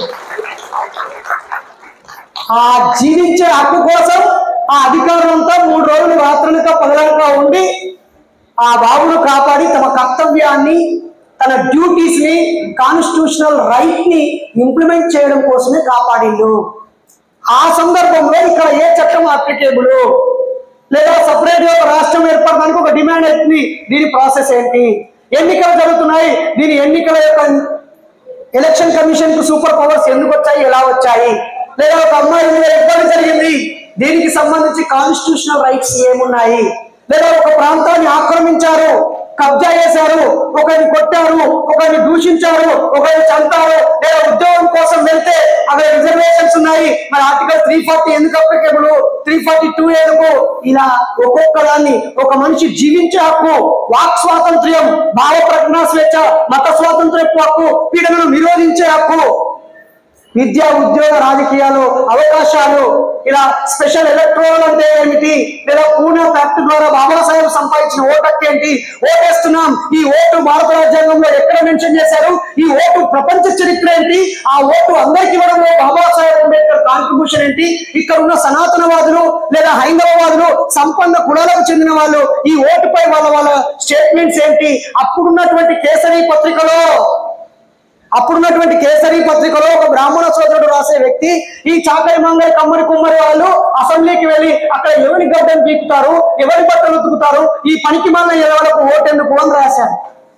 ఆ జీవించే హక్కు కోసం ఆ అధికారులు అంతా మూడు రోజులు రాత్రులతో పగలనక ఉండి ఆ బాబును కాపాడి తమ కర్తవ్యాన్ని తన డ్యూటీస్ ని కాన్స్టిట్యూషనల్ రైట్ ని ఇంప్లిమెంట్ చేయడం కోసమే కాపాడిండు ఆ సందర్భంలో ఇక్కడ ఏ చట్టం అప్లికేబుల్ లేదా సపరేట్ గా ఒక రాష్ట్రం ఏర్పడడానికి ఒక డిమాండ్ అవుతుంది దీని ప్రాసెస్ ఏంటి ఎన్నికలు జరుగుతున్నాయి దీని ఎన్నికల యొక్క ఎలక్షన్ కమిషన్ కు సూపర్ పవర్స్ ఎందుకు వచ్చాయి ఎలా వచ్చాయి లేదా ఒక అమ్మాయి మీద ఇబ్బంది జరిగింది దీనికి సంబంధించి కాన్స్టిట్యూషనల్ రైట్స్ ఏమున్నాయి లేదా ఒక ప్రాంతాన్ని ఆక్రమించారు కబ్జా చేశారు ఒకరిని కొట్టారు ఒకరిని దూషించారు ఒకరిని చంపారు లేదా ఉద్యోగం కోసం వెళ్తే అక్కడ రిజర్వేషన్స్ ఉన్నాయి మరి ఆర్టికల్ త్రీ ఫార్టీ ఎందుకు అప్లికేబుల్ త్రీ ఫార్టీ టూ ఎందుకు ఇలా ఒక్కొక్క దాన్ని ఒక మనిషి జీవించే హక్కు వాక్ స్వాతంత్ర్యం భావ ప్రజ్ఞా స్వేచ్ఛ మత స్వాతంత్ర్యపు హక్కు పీడనను నిరోధించే హక్కు విద్య ఉద్యోగ రాజకీయాలు అవకాశాలు ఇలా స్పెషల్ ఎలక్ట్రోల్ అంటే ఏమిటి లేదా పూణే ఫ్యాక్ట్ ద్వారా బాబాసాహెబ్ సంపాదించిన ఓటు హక్కు ఏంటి ఓటేస్తున్నాం ఈ ఓటు భారత రాజ్యాంగంలో ఎక్కడ మెన్షన్ చేశారు ఈ ఓటు ప్రపంచ చరిత్ర ఏంటి ఆ ఓటు అందరికి ఇవ్వడంలో బాబాసాహెబ్ అంబేద్కర్ కాంట్రిబ్యూషన్ ఏంటి ఇక్కడ ఉన్న సనాతనవాదులు లేదా హైందవవాదులు సంపన్న కులాలకు చెందిన వాళ్ళు ఈ ఓటుపై వాళ్ళ వాళ్ళ స్టేట్మెంట్స్ ఏంటి అప్పుడున్నటువంటి కేసరి పత్రికలో అప్పుడున్నటువంటి కేసరి పత్రికలో ఒక బ్రాహ్మణ సోదరుడు రాసే వ్యక్తి ఈ చాకరి మంగళ కమ్మరి కుమ్మరి వాళ్ళు అసెంబ్లీకి వెళ్ళి అక్కడ ఎవరి గడ్డను పీకుతారు ఎవరి బట్టలు ఉతుకుతారు ఈ పనికి మన ఎవరికి ఓటెందుకు అని రాశారు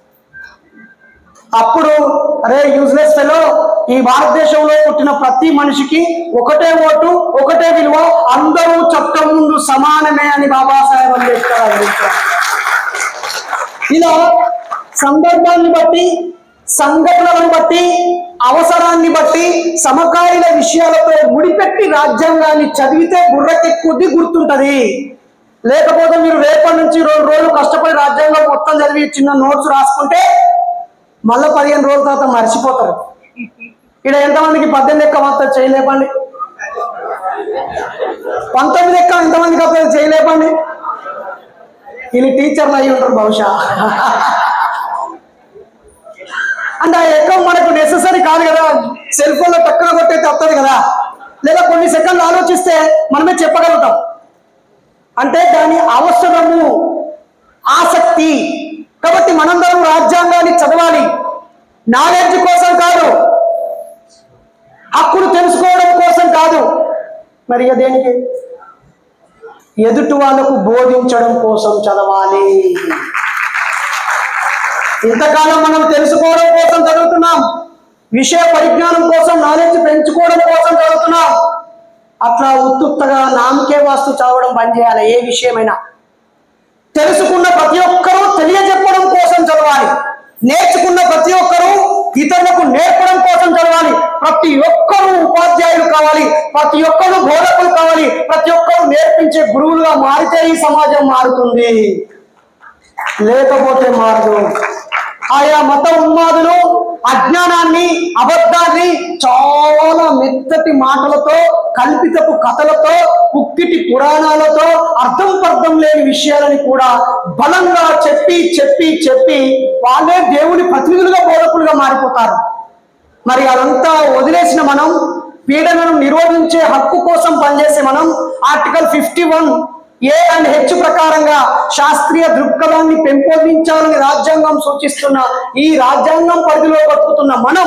అప్పుడు అరే యూజ్లెస్ ఫెలో ఈ భారతదేశంలో పుట్టిన ప్రతి మనిషికి ఒకటే ఓటు ఒకటే విలువ అందరూ చట్టం ముందు సమానమే అని బాబాసాహెబ్ అంబేద్కర్ అందించారు ఇలా సందర్భాన్ని బట్టి సంఘటనలను బట్టి అవసరాన్ని బట్టి సమకాలీన విషయాలతో ముడిపెట్టి రాజ్యాంగాన్ని చదివితే బుర్రకెక్కుద్ది గుర్తుంటది లేకపోతే మీరు రేపటి నుంచి రెండు రోజులు కష్టపడి రాజ్యాంగం మొత్తం చదివి చిన్న నోట్స్ రాసుకుంటే మళ్ళీ పదిహేను రోజుల తర్వాత మర్చిపోతారు ఇక్కడ ఎంతమందికి పద్దెనిమిది ఎక్క మాత్రం చేయలేపండి పంతొమ్మిది ఎక్క ఎంతమందికి అప్పుడు చేయలేపండి వీళ్ళు టీచర్లు అయి ఉంటారు బహుశా అంటే ఆ ఎక్కం మనకు నెససరీ కాదు కదా సెల్ ఫోన్ లో టక్కున కొట్టేది వస్తుంది కదా లేదా కొన్ని సెకండ్లు ఆలోచిస్తే మనమే చెప్పగలుగుతాం అంటే దాని అవసరము ఆసక్తి కాబట్టి మనందరం రాజ్యాంగాన్ని చదవాలి నాలెడ్జ్ కోసం కాదు హక్కును తెలుసుకోవడం కోసం కాదు మరి ఇక దేనికి ఎదుటి వాళ్ళకు బోధించడం కోసం చదవాలి ఇంతకాలం మనం తెలుసుకోవడం కోసం చదువుతున్నాం విషయ పరిజ్ఞానం కోసం నాలెడ్జ్ పెంచుకోవడం కోసం చదువుతున్నాం అట్లా ఉత్తుత్తగా నామకే వాస్తు చదవడం బంద్ చేయాలి ఏ విషయమైనా తెలుసుకున్న ప్రతి ఒక్కరూ తెలియజెప్పడం కోసం చదవాలి నేర్చుకున్న ప్రతి ఒక్కరూ ఇతరులకు నేర్పడం కోసం చదవాలి ప్రతి ఒక్కరూ ఉపాధ్యాయులు కావాలి ప్రతి ఒక్కరూ బోధకులు కావాలి ప్రతి ఒక్కరూ నేర్పించే గురువులుగా మారితే ఈ సమాజం మారుతుంది లేకపోతే మారదు ఆయా మత ఉన్మాదులు అజ్ఞానాన్ని అబద్ధాన్ని చాలా మెత్తటి మాటలతో కల్పితపు కథలతో కుక్కిటి పురాణాలతో అర్థం పర్థం లేని విషయాలని కూడా బలంగా చెప్పి చెప్పి చెప్పి వాళ్ళే దేవుని ప్రతినిధులుగా బోధకులుగా మారిపోతారు మరి అదంతా వదిలేసిన మనం పీడనను నిరోధించే హక్కు కోసం పనిచేసే మనం article fifty one A and H ప్రకారంగా శాస్త్రీయ దృక్పథాన్ని పెంపొందించాలని రాజ్యాంగం సూచిస్తున్న ఈ రాజ్యాంగం పరిధిలో బతుకుతున్న మనం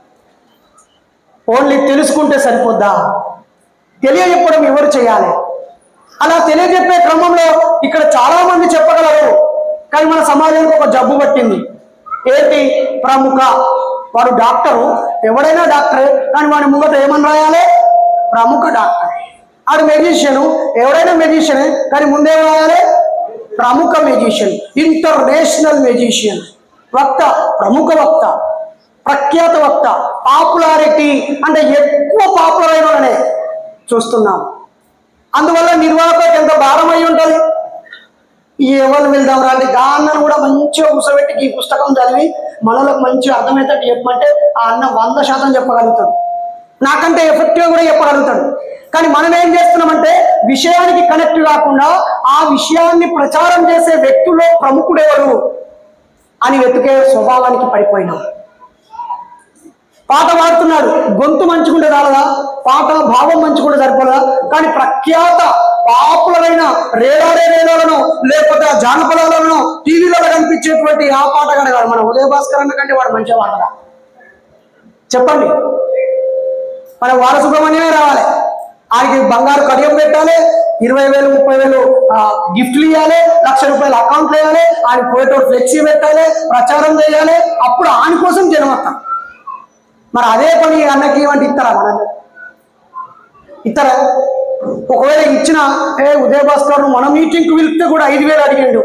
ఓన్లీ తెలుసుకుంటే సరిపోద్దా తెలియజెప్పడం ఎవరు చేయాలి అలా తెలియజెప్పే క్రమంలో ఇక్కడ చాలా మంది చెప్పగలరు కానీ మన సమాజానికి ఒక జబ్బు పట్టింది ఏంటి ప్రముఖ వాడు డాక్టరు ఎవడైనా డాక్టరే కానీ వాడి ముంగట ఏమని రాయాలి ప్రముఖ డాక్టర్ ఆడు మెజిషియన్ ఎవడైనా మెజిషియనే కానీ ముందేం రాయాలి ప్రముఖ మెజిషియన్ ఇంటర్నేషనల్ మెజిషియన్ వక్త ప్రముఖ వక్త ప్రఖ్యాత వక్త పాపులారిటీ అంటే ఎక్కువ పాపులర్ అయిన వాళ్ళనే చూస్తున్నాం అందువల్ల నిర్వాహకులకు ఎంత భారం అయి ఉంటుంది ఎవరు వెళ్దాం రండి గాన్నను కూడా మంచిగా కూర్చోబెట్టి ఈ పుస్తకం చదివి మనలకు మంచిగా అర్థమయ్యేటట్టు చెప్పమంటే ఆ అన్న వంద శాతం చెప్పగలుగుతాడు నాకంటే ఎఫెక్టివ్గా కూడా చెప్పగలుగుతాడు కానీ మనం ఏం చేస్తున్నామంటే విషయానికి కనెక్ట్ కాకుండా ఆ విషయాన్ని ప్రచారం చేసే వ్యక్తుల్లో ప్రముఖుడు ఎవరు అని వెతికే స్వభావానికి పడిపోయినాం పాట పాడుతున్నాడు గొంతు మంచుకుంటే చాలదా పాట భావం మంచుకుంటే సరిపోదా కానీ ప్రఖ్యాత పాపులర్ అయిన రేడాడే రేడాలను లేకపోతే ఆ జానపదాలను టీవీలలో కనిపించేటువంటి ఆ పాట కాదు కాదు మన ఉదయ భాస్కర్ అన్న కంటే వాడు మంచిగా పాడదా చెప్పండి మన బాలసుబ్రహ్మణ్యమే రావాలి ఆయనకి బంగారు కడియం పెట్టాలి ఇరవై వేలు ముప్పై వేలు ఆ, గిఫ్ట్లు ఇవ్వాలి లక్ష రూపాయలు అకౌంట్లు వేయాలి ఆయన ఫోటో ఫ్లెక్సీ పెట్టాలి ప్రచారం చేయాలి అప్పుడు ఆయన కోసం జనం వస్తాం మరి అదే పని అన్నకి వంటి ఇస్తారా మన ఇస్తారా ఒకవేళ ఇచ్చిన ఏ ఉదయ భాస్కర్ మన మీటింగ్కి పిలిస్తే కూడా ఐదు వేలు అడిగిండు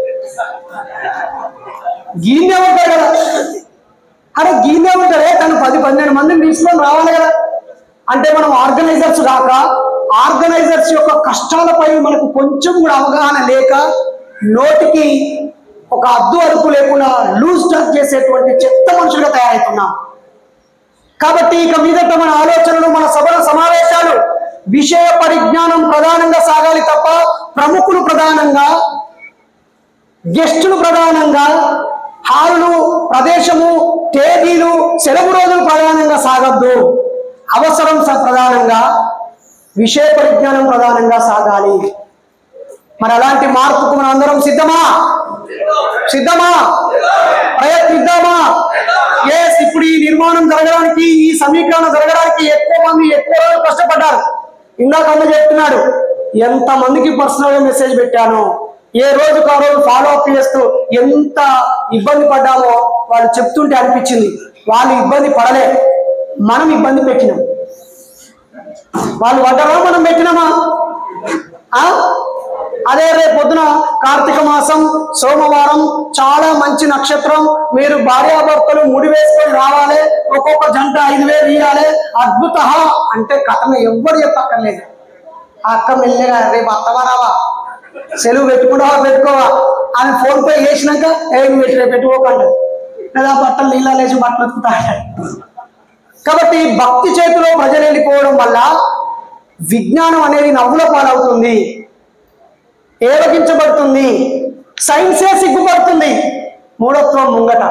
గీనే ఉంటాడు కదా అరే గీనే ఉంటాడే తను పది పన్నెండు మందిని తీసుకొని రావాలి కదా అంటే మనం ఆర్గనైజర్స్ కాక ఆర్గనైజర్స్ యొక్క కష్టాలపై మనకు కొంచెం కూడా అవగాహన లేక నోటికి ఒక అద్దు అదుపు లేకుండా లూజ్ టచ్ చేసేటువంటి చెత్త మనుషులుగా తయారవుతున్నాం కాబట్టి ఇక మీదట మన ఆలోచనలు మన సభల సమావేశాలు విషయ పరిజ్ఞానం ప్రధానంగా సాగాలి తప్ప ప్రముఖులు ప్రధానంగా గెస్టులు ప్రధానంగా హాలులు ప్రదేశము తేదీలు సెలవు రోజులు ప్రధానంగా సాగద్దు అవసరం స- ప్రధానంగా విషయ పరిజ్ఞానం ప్రధానంగా సాగాలి మరి అలాంటి మార్పుకు మనం అందరం సిద్ధమా సిద్ధమా ప్రయత్నిద్దామా ఎస్ ఇప్పుడు ఈ నిర్మాణం జరగడానికి ఈ సమీకరణ జరగడానికి ఎక్కువ మంది ఎక్కువ రోజులు కష్టపడ్డారు ఇందాక అన్న చెప్తున్నాడు ఎంత మందికి పర్సనల్ గా మెసేజ్ పెట్టాను ఏ రోజుకు ఆ రోజు ఫాలో అప్ చేస్తూ ఎంత ఇబ్బంది పడ్డామో వాళ్ళు చెప్తుంటే అనిపించింది వాళ్ళు ఇబ్బంది పడలే మనం ఇబ్బంది పెట్టినాం వాళ్ళు పడ్డారా మనం పెట్టినామా ఆ? అదే రేపు పొద్దున కార్తీక మాసం సోమవారం చాలా మంచి నక్షత్రం మీరు భార్యాభర్తలు ముడి వేసుకొని రావాలి ఒక్కొక్క జంట ఐదు వేలు ఇవ్వాలి అద్భుత అంటే కథను ఎవ్వరు చెప్పక్కర్లేదు ఆ అక్క మెల్లగా రేపు అత్తవారావా సెలవు పెట్టుకుంటావా పెట్టుకోవా ఆమె ఫోన్ పే చేసినాక ఏ నువ్వు పెట్టి రేపు పెట్టుకోకండి లేదా బట్టలు నీళ్ళ లేచి బట్టలు ఉతుకుతా అంటాడు. కాబట్టి భక్తి చేతిలో ప్రజలు వెళ్ళిపోవడం వల్ల విజ్ఞానం అనేది నవ్వుల పాలవుతుంది ఏవగించబడుతుంది సైన్సే సిగ్గుపడుతుంది మూఢత్వం ముంగట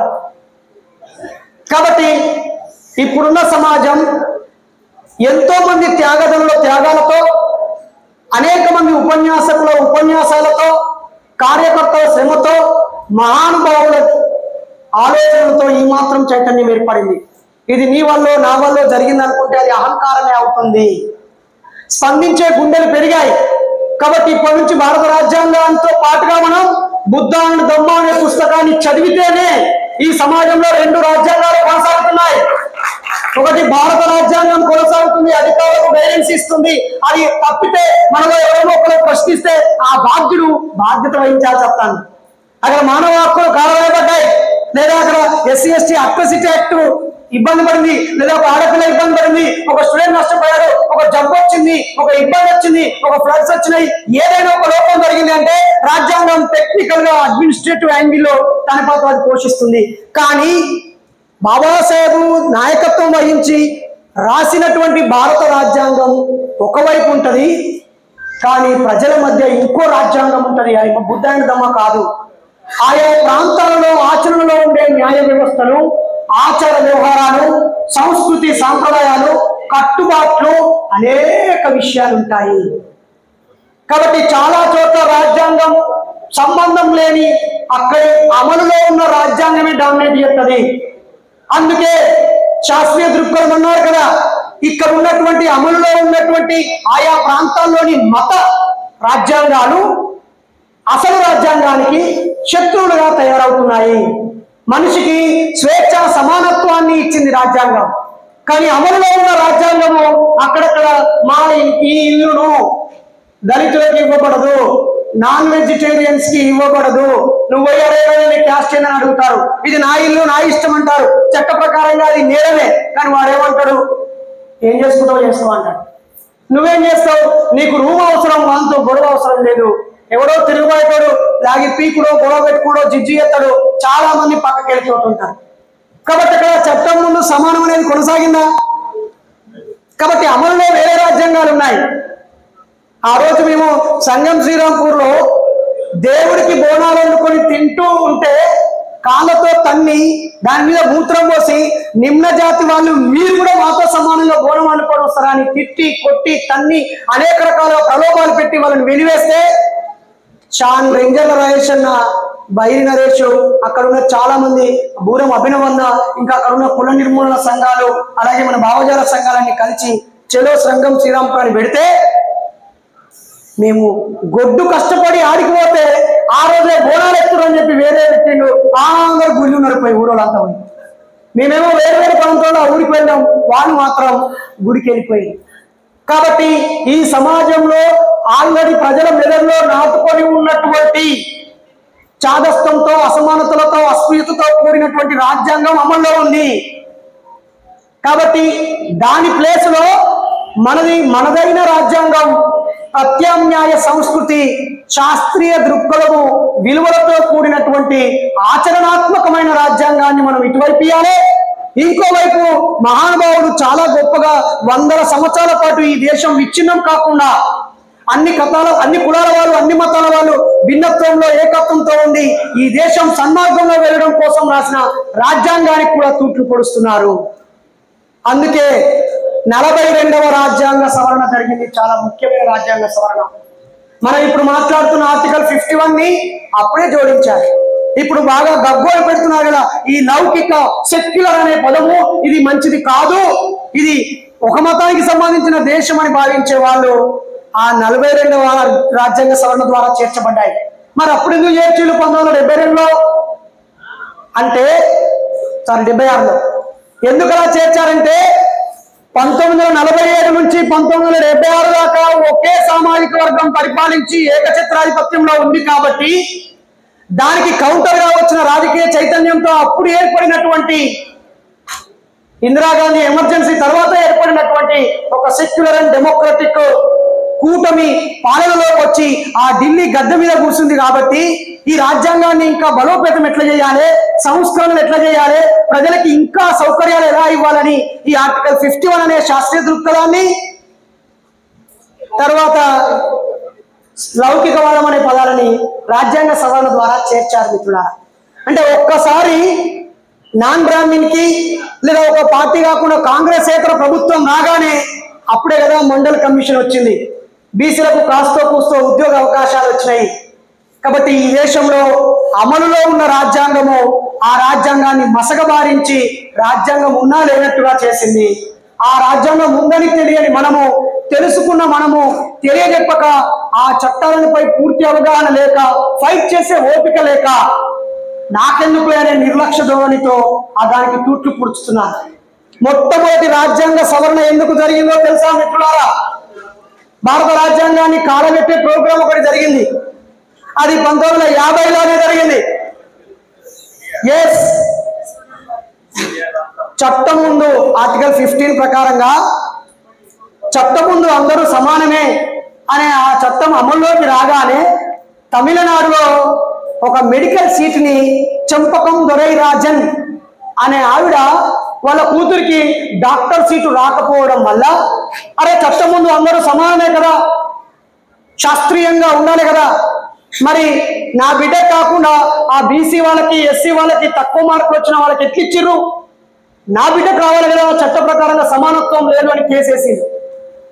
కాబట్టి ఇప్పుడున్న సమాజం ఎంతో మంది త్యాగదనుల త్యాగాలతో అనేక మంది ఉపన్యాసకుల ఉపన్యాసాలతో కార్యకర్తల శ్రమతో మహానుభావుల ఆలోచనలతో ఈ మాత్రం చైతన్యం ఏర్పడింది ఇది నీ వల్ల నా వల్ల జరిగింది అనుకుంటే అది అహంకారమే అవుతుంది స్పందించే గుండెలు పెరిగాయి కాబట్టి ఇప్పటి నుంచి భారత రాజ్యాంగంతో పాటుగా మనం బుద్ధ అండ్ దమ్మ అనే పుస్తకాన్ని చదివితేనే ఈ సమాజంలో రెండు రాజ్యాంగాలు కొనసాగుతున్నాయి ఒకటి భారత రాజ్యాంగం కొనసాగుతుంది అధికారులకు గైడెన్స్ ఇస్తుంది అది తప్పితే మనలో ఎవరైనా ఒకరు ప్రశ్నిస్తే ఆ బాధ్యుడు బాధ్యత వహించాల్సి వస్తాను అక్కడ మానవ హక్కులు కాలవేయబడ్డాయి లేదా అక్కడ ఎస్సీ ఎస్టీ అట్రసిటీ యాక్ట్ ఇబ్బంది పడింది లేదా ఒక ఆడపిల్ల ఇబ్బంది పడింది ఒక స్టూడెంట్ నష్టపోయాడు ఒక జబ్బు వచ్చింది ఒక ఇబ్బంది వచ్చింది ఒక ఫ్లడ్స్ వచ్చినాయి ఏదైనా ఒక లోపం జరిగింది అంటే రాజ్యాంగం టెక్నికల్ గా అడ్మినిస్ట్రేటివ్ యాంగిల్లో తన పాత్ర అది పోషిస్తుంది కానీ బాబాసాహెబ్ నాయకత్వం వహించి రాసినటువంటి భారత రాజ్యాంగం ఒకవైపు ఉంటది కానీ ప్రజల మధ్య ఇంకో రాజ్యాంగం ఉంటది అది బుద్ధాయన దమ్మ కాదు ఆయా ప్రాంతాలలో ఆచరణలో ఉండే న్యాయ వ్యవస్థలు ఆచార వ్యవహారాలు సంస్కృతి సాంప్రదాయాలు కట్టుబాట్లు అనేక విషయాలు ఉంటాయి కాబట్టి చాలా చోట్ల రాజ్యాంగం సంబంధం లేని అక్కడి అమలులో ఉన్న రాజ్యాంగమే డామినేట్ చేస్తుంది అందుకే శాస్త్రీయ దృక్పథం అన్నారు కదా ఇక్కడ ఉన్నటువంటి అమలులో ఉన్నటువంటి ఆయా ప్రాంతాల్లోని మత రాజ్యాంగాలు అసలు రాజ్యాంగానికి శత్రువులుగా తయారవుతున్నాయి మనిషికి స్వేచ్ఛ సమానత్వాన్ని ఇచ్చింది రాజ్యాంగం కానీ అమలులో ఉన్న రాజ్యాంగము అక్కడక్కడ మా ఈ ఇల్లును దళితులకు ఇవ్వబడదు నాన్ వెజిటేరియన్స్ కి ఇవ్వబడదు నువ్వు ఎవరైనా క్యాస్ట్ అని అడుగుతారు ఇది నా ఇల్లు నా ఇష్టం అంటారు చట్ట ప్రకారంగా అది నేరమే కానీ వాడేమంటాడు ఏం చేసుకుంటావు చేసుకో అంటాడు నువ్వేం చేస్తావు నీకు రూమ్ అవసరం వాంతో గొడవ అవసరం లేదు ఎవడో తిరుగుబాటుడు లాగి పీకుడో గొడవ పెట్టుకోడో జిజ్జి ఎత్తాడు చాలా మంది పక్కకి వెళ్ళిపోతుంటారు కాబట్టి ఇక్కడ చట్టం ముందు సమానం అనేది కొనసాగిందా కాబట్టి అమలులో వేరే రాజ్యాంగాలు ఉన్నాయి ఆ రోజు మేము సంగం శ్రీరాంపూర్ లో దేవుడికి బోనాలు వండుకొని తింటూ ఉంటే కాళ్ళతో తన్ని దాని మీద మూత్రం పోసి నిమ్న జాతి వాళ్ళు మీరు కూడా మాతో సమానంగా బోనం వండుకొని వస్తారా అని తిట్టి కొట్టి తన్ని అనేక రకాల ప్రలోభాలు పెట్టి వాళ్ళని వెలివేస్తే షాన్ రెంజర్ల రాజేష్ అన్న బైరి నరేష్ అక్కడ ఉన్న చాలా మంది బూరం అభినవన్న ఇంకా అక్కడ ఉన్న కుల నిర్మూలన సంఘాలు అలాగే మన భావజాల సంఘాలన్నీ కలిసి చెలో సంఘం శ్రీరాంపురాన్ని పెడితే మేము గొడ్డు కష్టపడి ఆడికి పోతే ఆ రోజే బోనాలు ఎత్తురు అని చెప్పి వేరే పెట్టిండు ఆ అందరు గుళ్ళు నడిపోయి ఊరోళ్ళంతా పోయి మేమేమో వేరు వేరు ప్రాంతంలో ఆ ఊరికి వెళ్ళాం వాళ్ళు మాత్రం గుడికి వెళ్ళిపోయి కాబట్టి ఈ సమాజంలో ఆల్రెడీ ప్రజల మెదడులో నాటుకొని ఉన్నటువంటి చాదస్తంతో అసమానతలతో అస్పృశ్యతతో కూడినటువంటి రాజ్యాంగం అమల్లో ఉంది కాబట్టి దాని ప్లేస్ లో మనది మనదైన రాజ్యాంగం ప్రత్యామ్నాయ సంస్కృతి శాస్త్రీయ దృక్పథము విలువలతో కూడినటువంటి ఆచరణాత్మకమైన రాజ్యాంగాన్ని మనం ఇటువైపు ఇవ్వాలి ఇంకోవైపు మహానుభావుడు చాలా గొప్పగా వందల సంవత్సరాల పాటు ఈ దేశం విచ్ఛిన్నం కాకుండా అన్ని కథాల అన్ని కులాల వాళ్ళు అన్ని మతాల వాళ్ళు భిన్నత్వంలో ఏకత్వంతో ఉండి ఈ దేశం సన్మార్గంలో వెళ్ళడం కోసం రాసిన రాజ్యాంగానికి కూడా తూట్లు పొడుస్తున్నారు అందుకే నలభై రెండవ రాజ్యాంగ సవరణ జరిగింది చాలా ముఖ్యమైన రాజ్యాంగ సవరణ మనం ఇప్పుడు మాట్లాడుతున్న ఆర్టికల్ ఫిఫ్టీ వన్ ని అప్పుడే జోడించారు ఇప్పుడు బాగా గగ్గోలు పెడుతున్నారు కదా ఈ లౌకిక సెక్యులర్ అనే పదము ఇది మంచిది కాదు ఇది ఒక మతానికి సంబంధించిన దేశం అని భావించే వాళ్ళు ఆ నలభై రెండవ రాజ్యాంగ సవరణ ద్వారా చేర్చబడ్డాయి మరి అప్పుడు ఎందుకు చేర్చిళ్ళు పంతొమ్మిది వందల డెబ్బై రెండులో అంటే సారీ డెబ్బై ఆరులో ఎందుకు అలా చేర్చారంటే పంతొమ్మిది వందల నలభై ఏడు నుంచి పంతొమ్మిది వందల డెబ్బై ఆరు దాకా ఒకే సామాజిక వర్గం పరిపాలించి ఏకఛత్రాధిపత్యంలో ఉంది కాబట్టి దానికి కౌంటర్ గా వచ్చిన రాజకీయ చైతన్యంతో అప్పుడు ఏర్పడినటువంటి ఇందిరాగాంధీ ఎమర్జెన్సీ తర్వాత ఏర్పడినటువంటి ఒక సెక్యులర్ అండ్ డెమోక్రటిక్ కూటమి పాలనలోకి వచ్చి ఆ ఢిల్లీ గద్దె మీద కూర్చుంది కాబట్టి ఈ రాజ్యాంగాన్ని ఇంకా బలోపేతం ఎట్లా చేయాలి సంస్కరణలు ఎట్లా చేయాలి ప్రజలకి ఇంకా సౌకర్యాలు ఎలా ఇవ్వాలని ఈ ఆర్టికల్ ఫిఫ్టీ వన్ అనే శాస్త్రీయ దృక్పథాన్ని తర్వాత లౌకికవాదం అనే పదాలని రాజ్యాంగ సవరణ ద్వారా చేర్చారు మిత్రులారా అంటే ఒక్కసారి నాన్ బ్రాహ్మిన్ కి లేదా ఒక పార్టీ కాకుండా కాంగ్రెస్ ఏతర ప్రభుత్వం రాగానే అప్పుడే కదా మండల్ కమిషన్ వచ్చింది బీసీలకు కాస్తో కూస్తో ఉద్యోగ అవకాశాలు వచ్చినాయి కాబట్టి ఈ దేశంలో అమలులో ఉన్న రాజ్యాంగము ఆ రాజ్యాంగాన్ని మసగబారించి రాజ్యాంగం ఉన్నా లేనట్టుగా చేసింది ఆ రాజ్యాంగం ఉందని తెలియని మనము తెలుసుకున్న మనము తెలియజెప్పక ఆ చట్టాలపై పూర్తి అవగాహన లేక ఫైట్ చేసే ఓపిక లేక నాకెందుకు అనే నిర్లక్ష్య ధోరణితో ఆ దానికి తూట్లు పుడుచుతున్నారు మొట్టమొదటి రాజ్యాంగ సవరణ ఎందుకు జరిగిందో తెలుసా మిత్రులారా భారత రాజ్యాంగాన్ని కాలబెట్టే ప్రోగ్రాం ఒకటి జరిగింది అది పంతొమ్మిది వందల యాభైలోనే జరిగింది ఎస్ చట్టం ముందు ఆర్టికల్ ఫిఫ్టీన్ ప్రకారంగా చట్టం ముందు అందరూ సమానమే అనే ఆ చట్టం అమల్లోకి రాగానే తమిళనాడులో ఒక మెడికల్ సీట్ని చంపకం దొరై రాజన్ అనే ఆవిడ వాళ్ళ కూతురికి డాక్టర్ సీటు రాకపోవడం వల్ల అరే చట్టం ముందు అందరూ సమానమే కదా శాస్త్రీయంగా ఉండాలి కదా మరి నా బిడ్డ కాకుండా ఆ బీసీ వాళ్ళకి ఎస్సీ వాళ్ళకి తక్కువ మార్కులు వచ్చిన వాళ్ళకి ఎట్లిచ్చిర్రు నా బిడ్డకు రావాలి కదా చట్ట ప్రకారంగా సమానత్వం లేదు అని కేసేసింది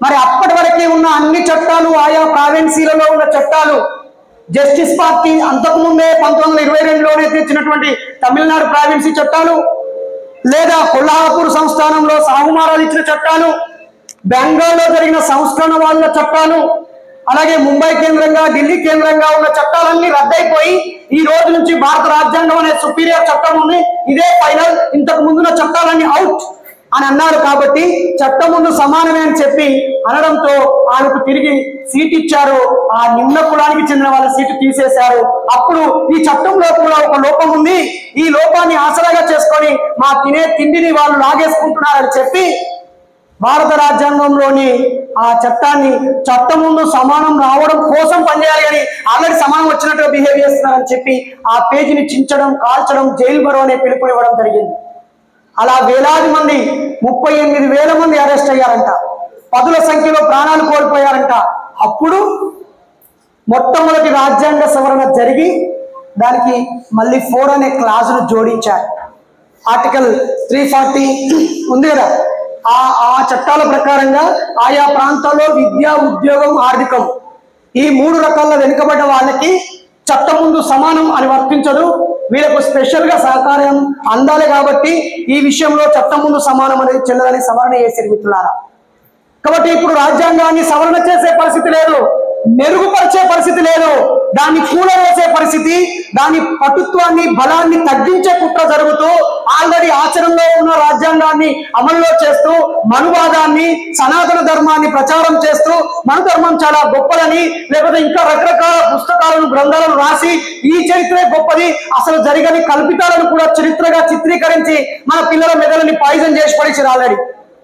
మరి అప్పటి వరకే ఉన్న అన్ని చట్టాలు ఆయా ప్రావిన్సీలలో ఉన్న చట్టాలు జస్టిస్ పార్టీ అంతకుముందే పంతొమ్మిది వందల ఇరవై రెండులోనే తెచ్చినటువంటి తమిళనాడు ప్రావిన్సీ చట్టాలు లేదా కొల్హాపూర్ సంస్థానంలో సాగుమారాలు ఇచ్చిన చట్టాలు బెంగాల్లో జరిగిన సంస్కరణ వాళ్ళ చట్టాలు అలాగే ముంబై కేంద్రంగా ఢిల్లీ కేంద్రంగా ఉన్న చట్టాలన్నీ రద్దయిపోయి ఈ రోజు నుంచి భారత రాజ్యాంగం అనే సుపీరియర్ చట్టం ఉంది ఇదే ఫైనల్ ఇంతకు ముందున్న చట్టాలన్నీ అవుట్ అని అన్నారు కాబట్టి చట్టం ముందు సమానమే అని చెప్పి అనడంతో ఆమెకు తిరిగి సీట్ ఇచ్చారు ఆ నిమ్న కులానికి చెందిన వాళ్ళ సీటు తీసేశారు అప్పుడు ఈ చట్టంలో కూడా ఒక లోపం ఉంది ఈ లోపాన్ని ఆసరాగా చేసుకొని మా తినే తిండిని వాళ్ళు లాగేసుకుంటున్నారని చెప్పి భారత రాజ్యాంగంలోని ఆ చట్టాన్ని చట్టం ముందు సమానం రావడం కోసం పనిచేయాలి అని ఆల్రెడీ సమానం వచ్చినట్టుగా బిహేవ్ చేస్తున్నారని చెప్పి ఆ పేజీని చించడం కాల్చడం జైలు బరో అనే పిలుపునివ్వడం జరిగింది అలా వేలాది మంది ముప్పై ఎనిమిది వేల మంది అరెస్ట్ అయ్యారంట పదుల సంఖ్యలో ప్రాణాలు కోల్పోయారంట అప్పుడు మొట్టమొదటి రాజ్యాంగ సవరణ జరిగి దానికి మళ్ళీ ఫోర్ అనే క్లాజును జోడించారు ఆర్టికల్ త్రీ ఫార్టీ ఉంది కదా ఆ ఆ చట్టాల ప్రకారంగా ఆయా ప్రాంతాల్లో విద్య ఉద్యోగం ఆర్థికం ఈ మూడు రకాల వెనుకబడ్డ వాళ్ళకి చట్టం ముందు సమానం అని వర్తించదు వీళ్ళకు స్పెషల్ గా సహకారం అందాలి కాబట్టి ఈ విషయంలో చట్టం ముందు సమానం అనేది చెల్లదని సవరణ చేసి మిత్రులారా కాబట్టి ఇప్పుడు రాజ్యాంగాన్ని సవరణ చేసే పరిస్థితి లేదు మెరుగుపరిచే పరిస్థితి లేదు దాన్ని కూలవేసే పరిస్థితి దాని పటుత్వాన్ని బలాన్ని తగ్గించే కుట్ర జరుగుతూ ఆల్రెడీ ఆచరణలో ఉన్న రాజ్యాంగాన్ని అమలులో చేస్తూ మనువాదాన్ని సనాతన ధర్మాన్ని ప్రచారం చేస్తూ మన ధర్మం చాలా గొప్పదని లేకపోతే ఇంకా రకరకాల పుస్తకాలను గ్రంథాలను రాసి ఈ చరిత్రే గొప్పది అసలు జరిగని కల్పితాలను కూడా చరిత్రగా చిత్రీకరించి మన పిల్లల మెదడుని పాయిజన్ చేసి పడేసారు ఆల్రెడీ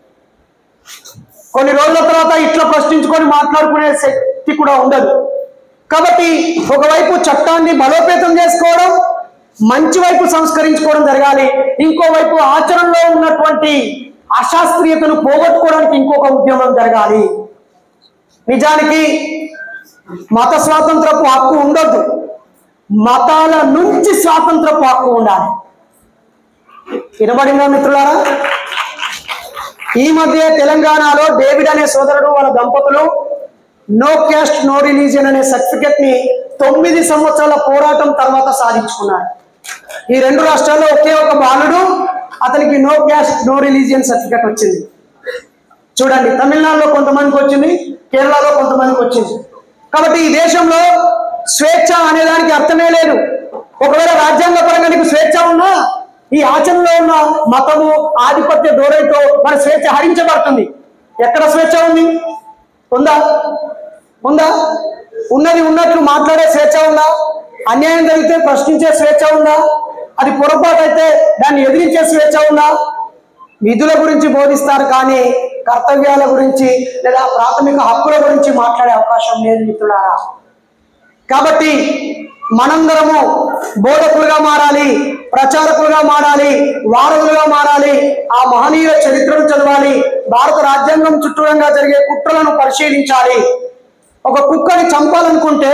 కొన్ని రోజుల తర్వాత ఇట్లా ప్రశ్నించుకొని మాట్లాడుకునే శక్తి కూడా ఉండదు కాబట్టి ఒకవైపు చట్టాన్ని బలోపేతం చేసుకోవడం మంచి వైపు సంస్కరించుకోవడం జరగాలి ఇంకోవైపు ఆచరణలో ఉన్నటువంటి అశాస్త్రీయతను పోగొట్టుకోవడానికి ఇంకొక ఉద్యమం జరగాలి నిజానికి మత స్వాతంత్రపు హక్కు ఉండొద్దు మతాల నుంచి స్వాతంత్రపు హక్కు ఉండాలి వినబడిందా మిత్రులారా ఈ మధ్య తెలంగాణలో డేవిడ్ అనే సోదరుడు వాళ్ళ దంపతులు నో క్యాస్ట్ నో రిలీజియన్ అనే సర్టిఫికెట్ ని తొమ్మిది సంవత్సరాల పోరాటం తర్వాత సాధించుకున్నారు ఈ రెండు రాష్ట్రాల్లో ఒకే ఒక బాలుడు అతనికి no caste no religion certificate వచ్చింది చూడండి తమిళనాడులో కొంతమందికి వచ్చింది కేరళలో కొంతమందికి వచ్చింది కాబట్టి ఈ దేశంలో స్వేచ్ఛ అనే దానికి అర్థమే లేదు ఒకవేళ రాజ్యాంగ పరంగా నీకు స్వేచ్ఛ ఉన్నా ఈ ఆచరణలో ఉన్న మతము ఆధిపత్య ధోరణితో మన స్వేచ్ఛ హరించబడుతుంది ఎక్కడ స్వేచ్ఛ ఉంది ఉందా ఉందా ఉన్నది ఉన్నట్లు మాట్లాడే స్వేచ్ఛ ఉందా అన్యాయం జరిగితే ప్రశ్నించే స్వేచ్ఛ ఉందా అది పొరపాటు అయితే దాన్ని ఎదిరించే స్వేచ్ఛ ఉందా విధుల గురించి బోధిస్తారు కానీ కర్తవ్యాల గురించి లేదా ప్రాథమిక హక్కుల గురించి మాట్లాడే అవకాశం లేదు మిత్రులారా కాబట్టి మనందరము బోధకులుగా మారాలి ప్రచారకులుగా మారాలి వారధులుగా మారాలి ఆ మహనీయుల చరిత్రను చదవాలి భారత రాజ్యాంగం చుట్టూరంగా జరిగే కుట్రలను పరిశీలించాలి ఒక కుక్కని చంపాలనుకుంటే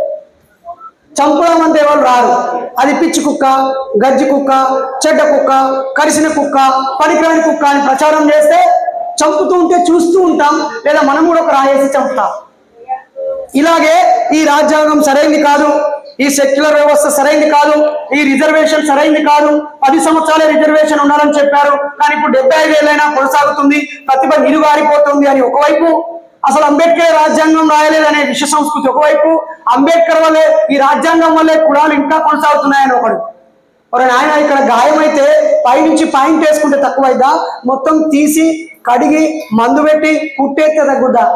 చంపడం అంటే ఎవరు రారు అది పిచ్చి కుక్క గజ్జి కుక్క చెడ్డ కుక్క కరిసిన కుక్క పనికిరాని కుక్క అని ప్రచారం చేస్తే చంపుతూ ఉంటే చూస్తూ ఉంటాం లేదా మనం కూడా ఒక రాయేసి చంపుతాం ఇలాగే ఈ రాజ్యాంగం సరైంది కాదు ఈ సెక్యులర్ వ్యవస్థ సరైంది కాదు ఈ రిజర్వేషన్ సరైంది కాదు పది సంవత్సరాలే రిజర్వేషన్ ఉండాలని చెప్పారు కానీ ఇప్పుడు డెబ్బై ఐదు ఏళ్ళైనా కొనసాగుతుంది ప్రతిభ నిరుగారిపోతుంది అని ఒకవైపు అసలు అంబేద్కర్ రాజ్యాంగం రాయలేదనే విశ్వ సంస్కృతి ఒకవైపు అంబేద్కర్ వల్లే ఈ రాజ్యాంగం వల్లే కులాలు ఇంకా కొనసాగుతున్నాయని ఒకడు మరి నాయన ఇక్కడ గాయమైతే పైనుంచి పాయింట్ వేసుకుంటే తక్కువైద్దా మొత్తం తీసి కడిగి మందు పెట్టి కుట్టేస్తే తగ్గుద్దా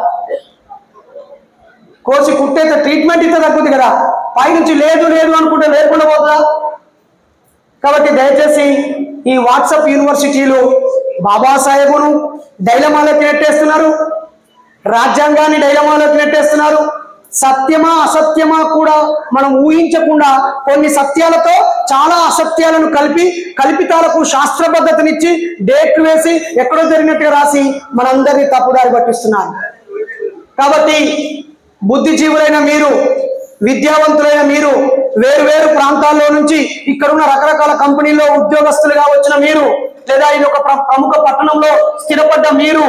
కోసి కుట్టేస్తే ట్రీట్మెంట్ ఇస్తే తగ్గుద్ది కదా పైనుంచి లేదు లేదు అనుకుంటే లేకుండా పోతుందా కాబట్టి దయచేసి ఈ వాట్సాప్ యూనివర్సిటీలు బాబాసాహెబును డైలమాలోకి నెట్టేస్తున్నారు రాజ్యాంగాన్ని డైలమాలోకి నెట్టేస్తున్నారు సత్యమా అసత్యమా కూడా మనం ఊహించకుండా కొన్ని సత్యాలతో చాలా అసత్యాలను కలిపి కల్పితాలకు శాస్త్రబద్ధతనిచ్చి డేట్ వేసి ఎక్కడో జరిగినట్టుగా రాసి మనందరినీ తప్పుదారి పట్టిస్తున్నారు కాబట్టి బుద్ధిజీవులైన మీరు విద్యావంతులైన మీరు వేరు వేరు ప్రాంతాల్లో నుంచి ఇక్కడున్న రకరకాల కంపెనీల్లో ఉద్యోగస్తులుగా వచ్చిన మీరు లేదా ఇది ఒక ప్ర- ప్రముఖ పట్టణంలో స్థిరపడ్డ మీరు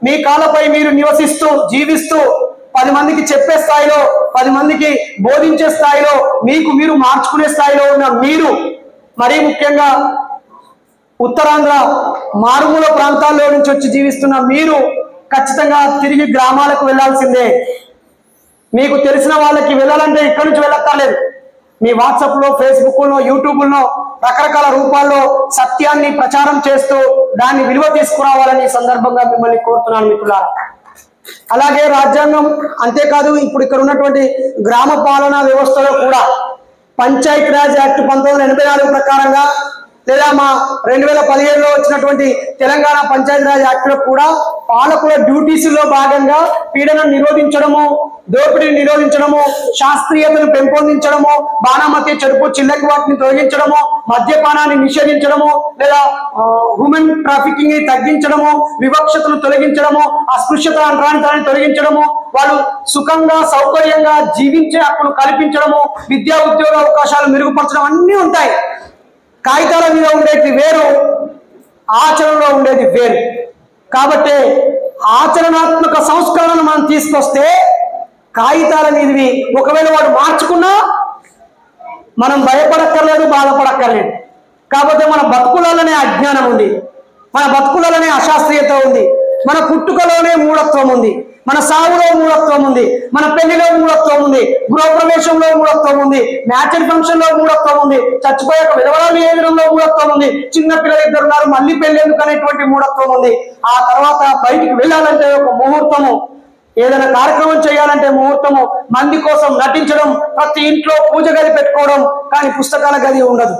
మీ కాళ్ళపై మీరు నివసిస్తూ జీవిస్తూ పది మందికి చెప్పే స్థాయిలో పది మందికి బోధించే స్థాయిలో మీకు మీరు మార్చుకునే స్థాయిలో ఉన్న మీరు మరీ ముఖ్యంగా ఉత్తరాంధ్ర మారుమూల ప్రాంతాల్లో నుంచి వచ్చి జీవిస్తున్న మీరు ఖచ్చితంగా తిరిగి గ్రామాలకు వెళ్ళాల్సిందే మీకు తెలిసిన వాళ్ళకి వెళ్ళాలంటే ఇక్కడి నుంచి వెళ్ళక్కర్లేదు మీ వాట్సాప్లో ఫేస్బుక్లో యూట్యూబ్లో రకరకాల రూపాల్లో సత్యాన్ని ప్రచారం చేస్తూ దాన్ని విలువ తీసుకురావాలని ఈ సందర్భంగా మిమ్మల్ని కోరుతున్నాను మిత్రులారా అలాగే రాజ్యాంగం అంతేకాదు ఇప్పుడు ఇక్కడ ఉన్నటువంటి గ్రామ పాలనా వ్యవస్థలో కూడా పంచాయత్ రాజ్ యాక్ట్ పంతొమ్మిది వందల ఎనభై నాలుగు ప్రకారంగా లేదా మా రెండు వేల పదిహేడులో వచ్చినటువంటి తెలంగాణ పంచాయతీ రాజ్ యాక్ట్ లో కూడా పాలకుల డ్యూటీస్ లో భాగంగా పీడనం నిరోధించడము దోపిడీని నిరోధించడము శాస్త్రీయతను పెంపొందించడము బాణామతి చెడుపు చిల్లకి వాటిని తొలగించడము మద్యపానాన్ని నిషేధించడము లేదా హ్యూమన్ ట్రాఫికింగ్ ని తగ్గించడము వివక్షతను తొలగించడము అస్పృశ్యత అంటరానితనాన్ని తొలగించడము వాళ్ళు సుఖంగా సౌకర్యంగా జీవించే హక్కును కల్పించడము విద్యా ఉద్యోగ అవకాశాలు మెరుగుపరచడం అన్నీ ఉంటాయి కాగితాల మీద ఉండేది వేరు ఆచరణలో ఉండేది వేరు కాబట్టి ఆచరణాత్మక సంస్కరణను మనం తీసుకొస్తే కాగితాల మీదవి ఒకవేళ వాడు మార్చుకున్నా మనం భయపడక్కర్లేదు బాధపడక్కర్లేదు కాకపోతే మన బతుకులలోనే అజ్ఞానం ఉంది మన బతుకులలోనే అశాస్త్రీయత ఉంది మన పుట్టుకలోనే మూఢత్వం ఉంది మన సాగులో మూఢత్వం ఉంది మన పెళ్లిలో మూఢత్వం ఉంది గృహప్రవేశంలో మూఢత్వం ఉంది మ్యాచర్ ఫంక్షన్ లో మూఢత్వం ఉంది చచ్చిపోయాక విధవరాలు ఏదడంలో మూఢత్వం ఉంది చిన్న పిల్లలు ఇద్దరు ఉన్నారు మళ్ళీ పెళ్లి ఎందుకు అనేటువంటి మూఢత్వం ఉంది ఆ తర్వాత బయటికి వెళ్ళాలంటే ఒక ముహూర్తము ఏదైనా కార్యక్రమం చేయాలంటే ముహూర్తము మంది కోసం నటించడం ప్రతి ఇంట్లో పూజ గది పెట్టుకోవడం కానీ పుస్తకాల గది ఉండదు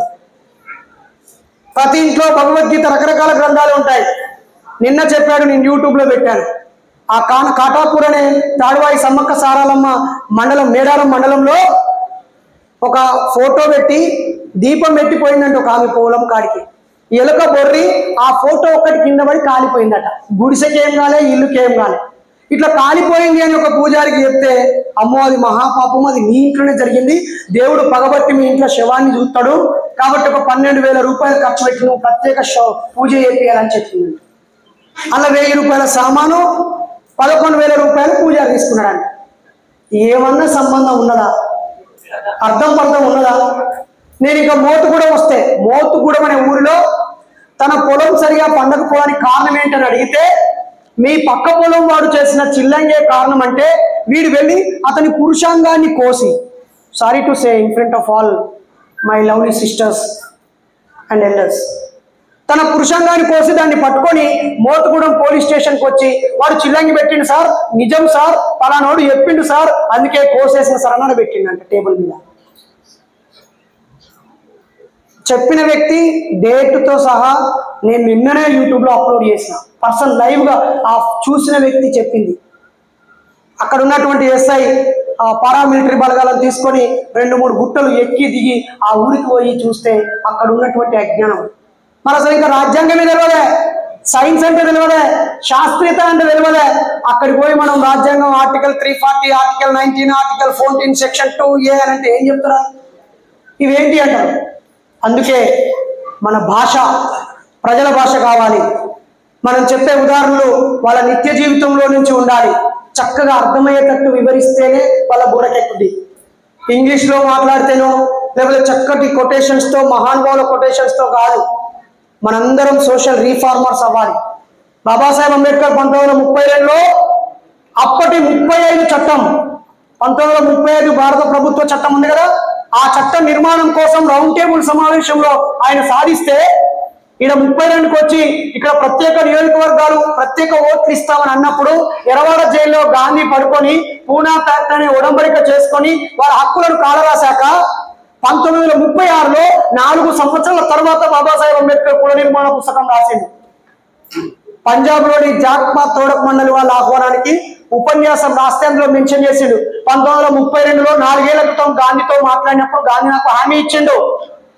ప్రతి ఇంట్లో భగవద్గీత రకరకాల గ్రంథాలు ఉంటాయి నిన్న చెప్పాడు నేను యూట్యూబ్ లో పెట్టాను ఆ కాన కాటాపూర్ అనే తాడువాయి సమ్మక్క సారాలమ్మ మండలం మేడారం మండలంలో ఒక ఫోటో పెట్టి దీపం పెట్టిపోయిందంట ఒక ఆమె పొలం కాడికి ఎలుక బొర్రి ఆ ఫోటో ఒక్కటి కింద పడి కాలిపోయిందట గుడిసెకి ఏం కాలే ఇల్లుకి ఏం కాలే ఇట్లా కాలిపోయింది అని ఒక పూజారికి చెప్తే అమ్మో అది మహాపాపం అది మీ ఇంట్లోనే జరిగింది దేవుడు పగబట్టి మీ ఇంట్లో శవాన్ని చూస్తాడు కాబట్టి ఒక పన్నెండు వేల రూపాయలు ఖర్చు పెట్టి నువ్వు ప్రత్యేక శవ- పూజ చేయాలని చెప్పింది అలా వెయ్యి రూపాయల సామాను పదకొండు వేల రూపాయలు పూజారి తీసుకున్నాడు ఏమన్నా సంబంధం ఉన్నదా అర్థం పర్థం ఉన్నదా నేను ఇక మోతుగూడెం వస్తే మోతుగూడెం అనే ఊరిలో తన పొలం సరిగా పండకపోవడానికి కారణం ఏంటని అడిగితే మీ పక్క పొలం వాడు చేసిన చిల్లంగే కారణం అంటే వీడు వెళ్ళి అతని పురుషాంగాన్ని కోసి sorry to say in front of all my lovely sisters and elders తన పురుషాంగాన్ని కోసి దాన్ని పట్టుకొని మోతుగూడెం పోలీస్ స్టేషన్కి వచ్చి వాడు చిల్లంగి పెట్టిండు సార్ నిజం సార్ పలానోడు చెప్పిండు సార్ అందుకే కోసేసిన సార్ అన్న పెట్టిండంట టేబుల్ మీద చెప్పిన వ్యక్తి డేట్తో సహా నేను నిన్ననే యూట్యూబ్లో అప్లోడ్ చేసిన పర్సన్ లైవ్గా ఆ చూసిన వ్యక్తి చెప్పింది అక్కడ ఉన్నటువంటి ఎస్ఐ ఆ పారామిలిటరీ బలగాలను తీసుకొని రెండు మూడు గుట్టలు ఎక్కి దిగి ఆ ఊరికి పోయి చూస్తే అక్కడ ఉన్నటువంటి అజ్ఞానం మరి అసలు ఇంకా రాజ్యాంగమే తెలియదే సైన్స్ అంటే తెలియదే శాస్త్రీయత అంటే తెలియదే అక్కడికి పోయి మనం రాజ్యాంగం article three forty article nineteen article fourteen section two A అని అంటే ఏం చెప్తారా ఇవేంటి అంటారు అందుకే మన భాష ప్రజల భాష కావాలి మనం చెప్పే ఉదాహరణలు వాళ్ళ నిత్య జీవితంలో నుంచి ఉండాలి చక్కగా అర్థమయ్యేటట్టు వివరిస్తేనే వాళ్ళ బుర్రకెక్కుద్ది ఇంగ్లీష్లో మాట్లాడితేనో లేకపోతే చక్కటి కొటేషన్స్తో మహానుభావుల కొటేషన్స్తో కాదు మనందరం సోషల్ రీఫార్మర్స్ అవ్వాలి బాబాసాహెబ్ అంబేద్కర్ పంతొమ్మిది వందల ముప్పై రెండులో అప్పటి ముప్పై ఐదు చట్టం పంతొమ్మిది వందల ముప్పై ఐదు భారత ప్రభుత్వ చట్టం ఉంది కదా ఆ చట్టం నిర్మాణం కోసం రౌండ్ టేబుల్ సమావేశంలో ఆయన సాధిస్తే ఈడ ముప్పై రెండుకి వచ్చి ఇక్కడ ప్రత్యేక నియోజకవర్గాలు ప్రత్యేక ఓట్లు ఇస్తామని అన్నప్పుడు ఎరవాడ జైల్లో గాంధీ పడుకొని పూనా ప్యాక్ట్ అనే ఉడంబడిక చేసుకొని వాళ్ళ హక్కులను కాలరాశాక పంతొమ్మిది వందల ముప్పై ఆరులో నాలుగు సంవత్సరాల తర్వాత బాబాసాహెబ్ అంబేద్కర్ కుల నిర్మాణ పుస్తకం రాసింది పంజాబ్ లోని జాక్పాత్ తోడక్ మండలి వాళ్ళ ఆహ్వానానికి ఉపన్యాసం రాస్తే అందులో మెన్షన్ చేసిండు పంతొమ్మిది వందల ముప్పై రెండులో నాలుగేళ్ల క్రితం గాంధీతో మాట్లాడినప్పుడు గాంధీ నాకు హామీ ఇచ్చిండు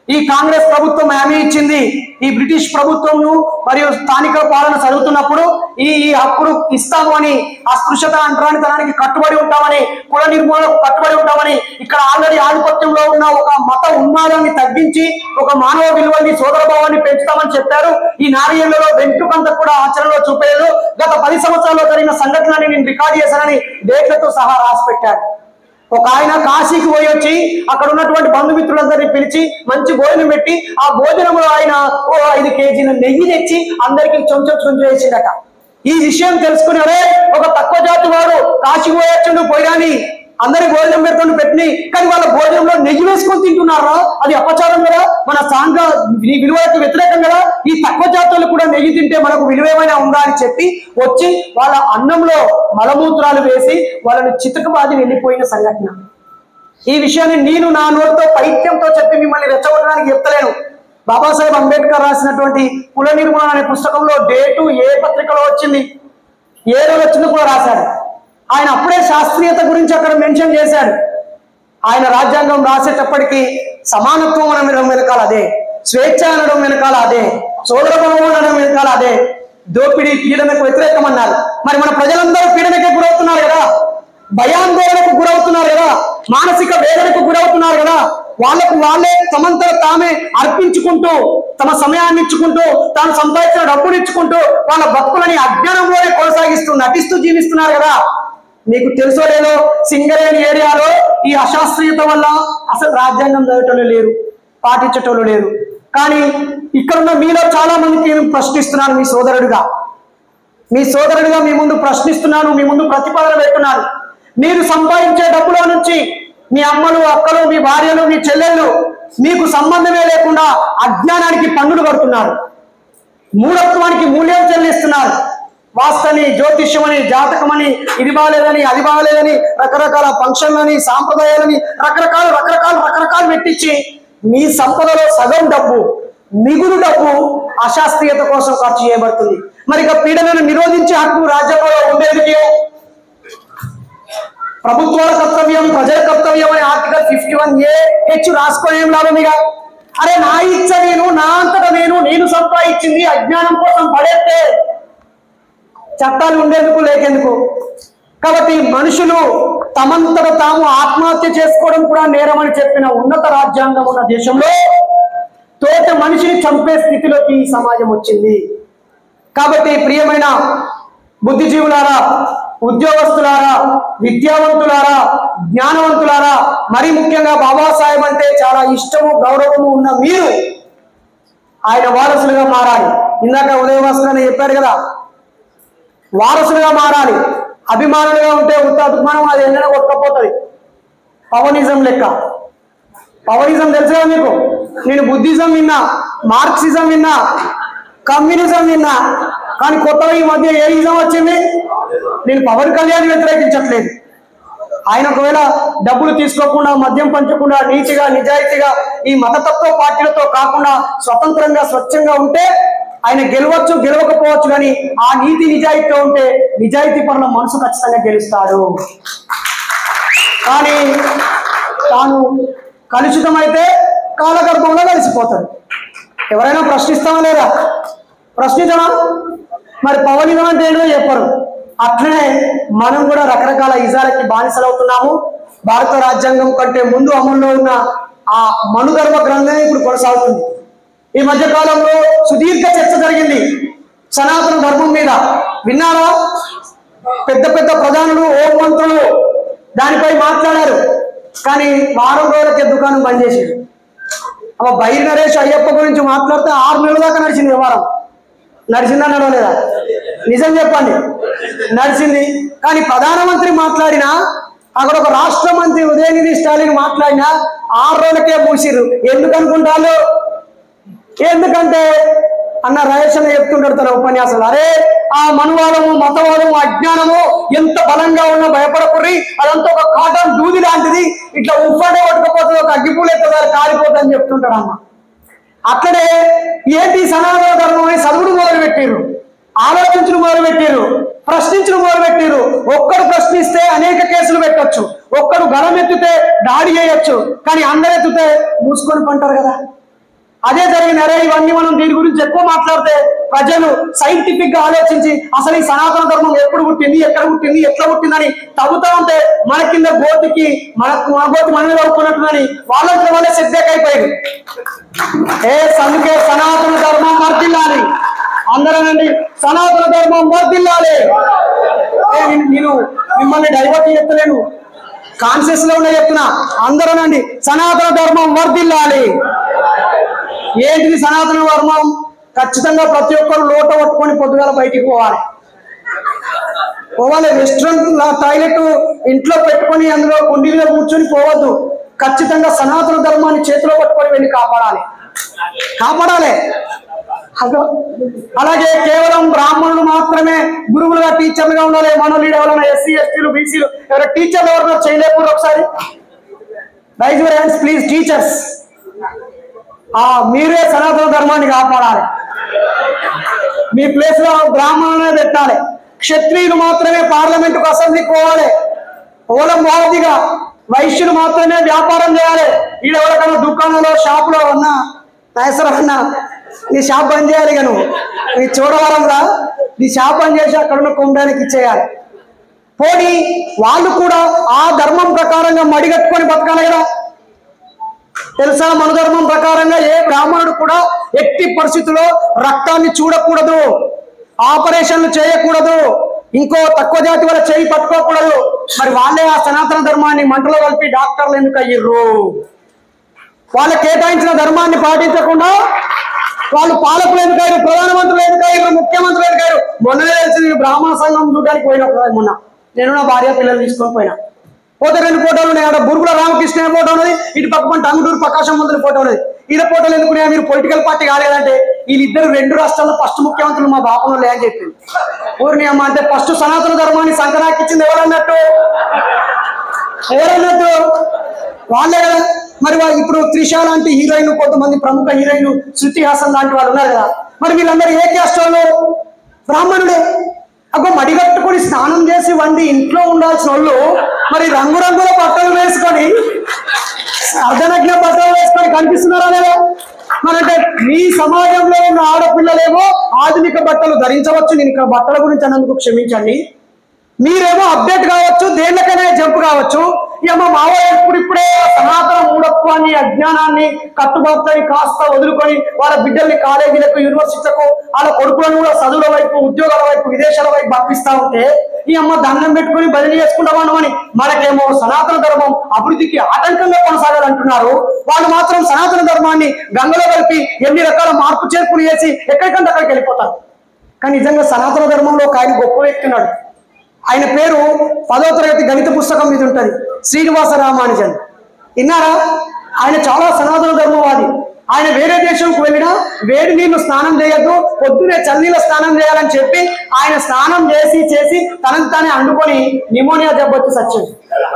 ఈ కాంగ్రెస్ ప్రభుత్వం హామీ ఇచ్చింది ఈ బ్రిటిష్ ప్రభుత్వంను మరియు స్థానిక పాలన చదువుతున్నప్పుడు ఈ ఈ హక్కులు ఇస్తాము అని అస్పృశ్యత అంటరానితనానికి కట్టుబడి ఉంటామని కుల నిర్మూలనకు కట్టుబడి ఉంటామని ఇక్కడ ఆల్రెడీ ఆధిపత్యంలో ఉన్న ఒక మత ఉన్మాదాన్ని తగ్గించి ఒక మానవ విలువల్ని సోదరభావాన్ని పెంచుతామని చెప్పారు ఈ నాలుగేళ్లలో వెంట్రుకంత కూడా ఆచరణలో చూపలేదు గత పది సంవత్సరాల్లో జరిగిన సంఘటనని నేను రికార్డ్ చేశానని డేట్లతో సహా రాసి పెట్టాడు ఒక ఆయన కాశీకి పోయి వచ్చి అక్కడ ఉన్నటువంటి బంధుమిత్రులందరినీ పిలిచి మంచి భోజనం పెట్టి ఆ భోజనంలో ఆయన ఓ ఐదు కేజీల నెయ్యి తెచ్చి అందరికి కొంచెం కొంచెం వేసిండట ఈ విషయం తెలుసుకుని అరే ఒక తక్కువ జాతి వాడు కాశీకి పోయొచ్చుండు పోయిరాని అందరికి భోజనం పెడుతుండు పెట్టిని కానీ వాళ్ళ భోజనంలో నెయ్యి వేసుకొని తింటున్నారా అది అపచారం కదా మన సాంఘ వి- విలువలకు వ్యతిరేకం కదా ఈ తక్కువ జాతులు కూడా నెయ్యి తింటే మనకు విలువ ఏమైనా ఉందా అని చెప్పి వచ్చి వాళ్ళ అన్నంలో మలమూత్రాలు వేసి వాళ్ళని చితకబాది వెళ్ళిపోయిన సంఘటన ఈ విషయాన్ని నేను నా నోటితో పైత్యంతో చెప్పి మిమ్మల్ని రెచ్చగొట్టడానికి చెప్తలేను బాబాసాహెబ్ అంబేద్కర్ రాసినటువంటి కుల నిర్మూలన అనే పుస్తకంలో డేటు ఏ పత్రికలో వచ్చింది ఏ రోజు వచ్చిందో కూడా రాశాడు ఆయన అప్పుడే శాస్త్రీయత గురించి అక్కడ మెన్షన్ చేశాడు ఆయన రాజ్యాంగం రాసేటప్పటికి సమానత్వం అనడం వెనకాల అదే స్వేచ్ఛ అనడం వెనకాల అదే సోదరభావం అనడం వెనకాల అదే దోపిడీ పీడనకు వ్యతిరేకం అన్నారు మరి మన ప్రజలందరూ పీడనకే గురవుతున్నారు కదా భయాందోళనకు గురవుతున్నారు కదా మానసిక వేదనకు గురవుతున్నారు కదా వాళ్ళకు వాళ్ళే తమంతట తామే అర్పించుకుంటూ తమ సమయాన్ని ఇచ్చుకుంటూ తాను సంపాదించిన డబ్బులు ఇచ్చుకుంటూ వాళ్ళ బతుకులని అజ్ఞానంలోనే కొనసాగిస్తూ నటిస్తూ జీవిస్తున్నారు కదా నీకు తెలుసో లేదో సింగరేణి ఏరియాలో ఈ అశాస్త్రీయత వల్ల అసలు రాజ్యాంగం చదవటంలో లేరు పాటించటంలో లేరు కానీ ఇక్కడున్న మీలో చాలా మందికి నేను ప్రశ్నిస్తున్నాను మీ సోదరుడిగా మీ సోదరుడిగా మీ ముందు ప్రశ్నిస్తున్నాను మీ ముందు ప్రతిపాదన పెడుతున్నాను మీరు సంపాదించే డబ్బులో నుంచి మీ అమ్మలు అక్కలు మీ భార్యలు మీ చెల్లెళ్ళు మీకు సంబంధమే లేకుండా అజ్ఞానానికి పన్నులు కడుతున్నారు మూఢత్వానికి మూల్యం చెల్లిస్తున్నారు వాస్తని జ్యోతిష్యమని జాతకమని ఇది బాగాలేదని అది బాగాలేదని రకరకాల ఫంక్షన్లని సాంప్రదాయాలని రకరకాల రకరకాల రకరకాలు పెట్టించి మీ సంపదలో సగం డబ్బు మిగులు డబ్బు అశాస్త్రీయత కోసం ఖర్చు చేయబడుతుంది మరి ఇక పీడనను నిరోధించే హక్కు రాజ్యాంగంలో ఉండేది ప్రభుత్వాల కర్తవ్యం ప్రజల కర్తవ్యం అనే article fifty one A H రాసుకొని ఏం లాభం ఇక అరే నా ఇచ్చ నేను నా అంతటా నేను నేను సంపాదించింది అజ్ఞానం కోసం పడేస్తే చట్టాలు ఉండేందుకు లేకెందుకు కాబట్టి మనుషులు తమంతట తాము ఆత్మహత్య చేసుకోవడం కూడా నేరమని చెప్పిన ఉన్నత రాజ్యాంగం ఉన్న దేశంలో తోట మనిషిని చంపే స్థితిలోకి ఈ సమాజం వచ్చింది కాబట్టి ప్రియమైన బుద్ధిజీవులారా ఉద్యోగస్తులారా విద్యావంతులారా జ్ఞానవంతులారా మరి ముఖ్యంగా బాబాసాహెబ్ అంటే చాలా ఇష్టము గౌరవము ఉన్న మీరు ఆయన వారసులుగా మారాలి ఇందాక ఉదయభాస్కర్ అని చెప్పాడు కదా వారసులుగా మారాలి అభిమానులుగా ఉంటే ఉత్త అభిమానం అది ఎన్నడూ కొట్టకపోతుంది పవనిజం లెక్క పవనిజం తెలుసు కదా మీకు నేను బుద్ధిజం విన్నా మార్క్సిజం విన్నా కమ్యూనిజం విన్నా కానీ కొత్తగా ఈ మధ్య ఏ ఇజం వచ్చింది నేను పవన్ కళ్యాణ్ వ్యతిరేకించట్లేదు ఆయన ఒకవేళ డబ్బులు తీసుకోకుండా మద్యం పంచకుండా నీతిగా నిజాయితీగా ఈ మతతత్వ పార్టీలతో కాకుండా స్వతంత్రంగా స్వచ్ఛంగా ఉంటే ఆయన గెలవచ్చు గెలవకపోవచ్చు కానీ ఆ నీతి నిజాయితీతో ఉంటే నిజాయితీ పరుల మనసు ఖచ్చితంగా గెలుస్తాడు కానీ తాను కలుషితమైతే కాలగర్భంలో కలిసిపోతాడు ఎవరైనా ప్రశ్నిస్తామా లేదా ప్రశ్నించమా మరి పవనిజం అంటే ఏంటో చెప్పరు అట్లనే మనం కూడా రకరకాల ఇజాలకి బానిసలవుతున్నాము భారత రాజ్యాంగం కంటే ముందు అమల్లో ఉన్న ఆ మనుధర్మ గ్రంథం ఇప్పుడు కొనసాగుతుంది ఈ మధ్య కాలంలో సుదీర్ఘ చర్చ జరిగింది సనాతన ధర్మం మీద విన్నారా పెద్ద పెద్ద ప్రధానులు ఓం మంత్రులు దానిపై మాట్లాడారు కానీ వారం రోజులకే దుకాణం బంద్ చేసాడు అవ బైరి నరేష్ అయ్యప్ప గురించి మాట్లాడితే ఆరు నెలల దాకా నడిచింది వ్యవహారం నడిచిందా నడవలేదా నిజం చెప్పండి నడిచింది కానీ ప్రధానమంత్రి మాట్లాడినా అక్కడ ఒక రాష్ట్ర మంత్రి ఉదయనిధి స్టాలిన్ మాట్లాడినా ఆరు రోజులకే మూసిర్రు ఎందుకు అనుకుంటారు ఎందుకంటే అన్న రమేష్ అన్న చెప్తుంటాడు తన ఉపన్యాసాలు అరే ఆ మనువాదము మతవాదము అజ్ఞానము ఎంత బలంగా ఉన్నా భయపడకుర్రి అదంతా ఒక కాటన్ దూది లాంటిది ఇట్లా ఉఫ్ఫడే పట్టుకపోతుంది ఒక అగ్గిపూలు ఎత్తదారు కాలిపోతుందని చెప్తుంటాడు అన్న అట్లనే ఏంటి సనాతన ధర్మం అని చదువుడు మొదలు పెట్టారు ఆలోచించడం మొదలు పెట్టారు ప్రశ్నించడం మొదలు పెట్టారు ఒక్కడు ప్రశ్నిస్తే అనేక కేసులు పెట్టొచ్చు ఒక్కడు గలం ఎత్తితే దాడి చేయొచ్చు కానీ అందరు ఎత్తితే మూసుకొని పంటారు కదా అదే జరిగింది అరే ఇవన్నీ మనం దీని గురించి ఎక్కువ మాట్లాడితే ప్రజలు సైంటిఫిక్ గా ఆలోచించి అసలు ఈ సనాతన ధర్మం ఎప్పుడు పుట్టింది ఎక్కడ పుట్టింది ఎట్లా పుట్టిందని తవ్వుతా ఉంటే మన కింద గోతికి మన మన గోతి మనమే తవ్వుకున్నట్టునని వాళ్ళంతా వాళ్ళే సెట్బ్యాక్ అయిపోయారు ఏ అందుకే సనాతన ధర్మం వర్దిల్లాలి అందరనండి సనాతన ధర్మం వర్దిల్లాలి ఏ, నేను- నేను మిమ్మల్ని డైవర్ట్ చెప్తలేను కాన్షియస్ లో ఉన్న చెప్తున్నా అందరనండి సనాతన ధర్మం వర్దిల్లాలి ఏంటిది సనాతన ధర్మం ఖచ్చితంగా ప్రతి ఒక్కరు లోట పట్టుకొని పొద్దుగాల బయటికి పోవాలి పోవాలి రెస్టారెంట్ టాయిలెట్ ఇంట్లో పెట్టుకొని అందులో కుండీలో కూర్చొని పోవద్దు ఖచ్చితంగా సనాతన ధర్మాన్ని చేతిలో పట్టుకొని వెళ్ళి కాపాడాలి కాపాడాలి అదో అలాగే కేవలం బ్రాహ్మణులు మాత్రమే గురువులుగా టీచర్లుగా ఉండాలి మనోళ్ళు ఎవరైనా ఎస్సీ ఎస్టీలు బీసీలు ఎవరైనా టీచర్లు ఎవరైనా చేయలేకపోతే ఒకసారి raise your hands please teachers ఆ మీరే సనాతన ధర్మాన్ని కాపాడాలి మీ ప్లేస్ లో బ్రాహ్మణులనే పెట్టాలి క్షత్రియులు మాత్రమే పార్లమెంట్ కు అసెంబ్లీకి పోవాలి ఓలం బాధిగా వైశ్యులు మాత్రమే వ్యాపారం చేయాలి ఈడ ఎవరికైనా దుకాణంలో షాపులో ఉన్న నైసరా అన్న నీ షాప్ బంద్ చేయాలి ఇక నువ్వు నీ చూడవరంలా నీ షాప్ బంద్ చేసి అక్కడ ఉన్న కుంభానికి ఇచ్చేయాలి పోనీ వాళ్ళు కూడా ఆ ధర్మం ప్రకారంగా మడిగట్టుకొని బతకాలి కదా తెలుసా మన ధర్మం ప్రకారంగా ఏ బ్రాహ్మణుడు కూడా ఎట్టి పరిస్థితుల్లో రక్తాన్ని చూడకూడదు ఆపరేషన్లు చేయకూడదు ఇంకో తక్కువ జాతి వల్ల చేయి పట్టుకోకూడదు మరి వాళ్ళే ఆ సనాతన ధర్మాన్ని మంటలో కలిపి డాక్టర్లు ఎందుకు అయ్యిర్రు వాళ్ళ కేటాయించిన ధర్మాన్ని పాటించకుండా వాళ్ళు పాలకులు ఎందుకయ్యారు ప్రధానమంత్రులు ఎందుకయ్యారు ముఖ్యమంత్రులు ఎందుకయ్యారు మొన్ననే తెలిసింది నేను బ్రాహ్మణ సంఘం చూడడానికి పోయినా ఒకసారి మొన్న నేను నా భార్య పిల్లలు తీసుకొని పోయినా పోతే రెండు ఫోటోలు ఉన్నాయి అక్కడ బురుగుల రామకృష్ణ అనే ఫోటో ఉన్నది ఇటు పక్క పంట అంగుటూరు ప్రకాశం మందుల ఫోటో ఉన్నది ఈడ ఫోటోలు ఎందుకున్నాయా మీరు పొలిటికల్ పార్టీ కాలేదంటే వీళ్ళిద్దరు రెండు రాష్ట్రాల్లో ఫస్ట్ ముఖ్యమంత్రులు మా బాపనలో అని చెప్పింది ఊరిని అమ్మ అంటే ఫస్ట్ సనాతన ధర్మాన్ని సంకరాకిచ్చింది ఎవరన్నట్టు ఎవరన్నట్టు వాళ్ళే కదా మరి వా- ఇప్పుడు త్రిష లాంటి హీరోయిన్ కొంతమంది ప్రముఖ హీరోయిన్ శృతి హాసన్ లాంటి వాళ్ళు ఉన్నారు కదా మరి వీళ్ళందరూ ఏ క్యాస్ట్ వాళ్ళు బ్రాహ్మణుడే అగో మడిగట్టుకొని స్నానం చేసి వండి ఇంట్లో ఉండాల్సిన వాళ్ళు మరి రంగురంగుల బట్టలు వేసుకొని అర్ధనగ్న బట్టలు వేసుకొని కనిపిస్తున్నారా లేదా మరంటే మీ సమాజంలో ఉన్న ఆడపిల్లలేమో ఆధునిక బట్టలు ధరించవచ్చు నేను ఇక్కడ బట్టల గురించి అన్నందుకు క్షమించండి మీరేమో అప్డేట్ కావచ్చు దేనికైనా జంప్ కావచ్చు ఏమో మావో ఇప్పుడిప్పుడే సనాతన మూఢత్వాన్ని అజ్ఞానాన్ని కట్టుబాట్లని కాస్త వదులుకొని వాళ్ళ బిడ్డల్ని కాలేజీలకు యూనివర్సిటీలకు వాళ్ళ కొడుకులను కూడా చదువుల వైపు ఉద్యోగాల వైపు విదేశాల వైపు పంపిస్తా ఉంటే ఈ అమ్మ దండం పెట్టుకొని బదిలీ చేసుకుంటామని అని మనకేమో సనాతన ధర్మం అభివృద్ధికి ఆటంకంగా కొనసాగాలంటున్నారు వాళ్ళు మాత్రం సనాతన ధర్మాన్ని గంగలో కలిపి ఎన్ని రకాల మార్పు చేర్పులు చేసి ఎక్కడికంటే అక్కడికి వెళ్ళిపోతారు కానీ నిజంగా సనాతన ధర్మంలో ఒక ఆయన గొప్ప వ్యక్తి ఉన్నాడు ఆయన పేరు పదో తరగతి గణిత పుస్తకం మీద ఉంటుంది శ్రీనివాస రామానుజన్ విన్నారా ఆయన చాలా సనాతన ధర్మవాది ఆయన వేరే దేశంకు వెళ్ళినా వేడి నీళ్లు స్నానం చేయొద్దు పొద్దునే చల్లనీళ్ళ స్నానం చేయాలని చెప్పి ఆయన స్నానం చేసి చేసి తనకు తానే అండుకొని నిమోనియా జబ్బొచ్చి సచ్చింది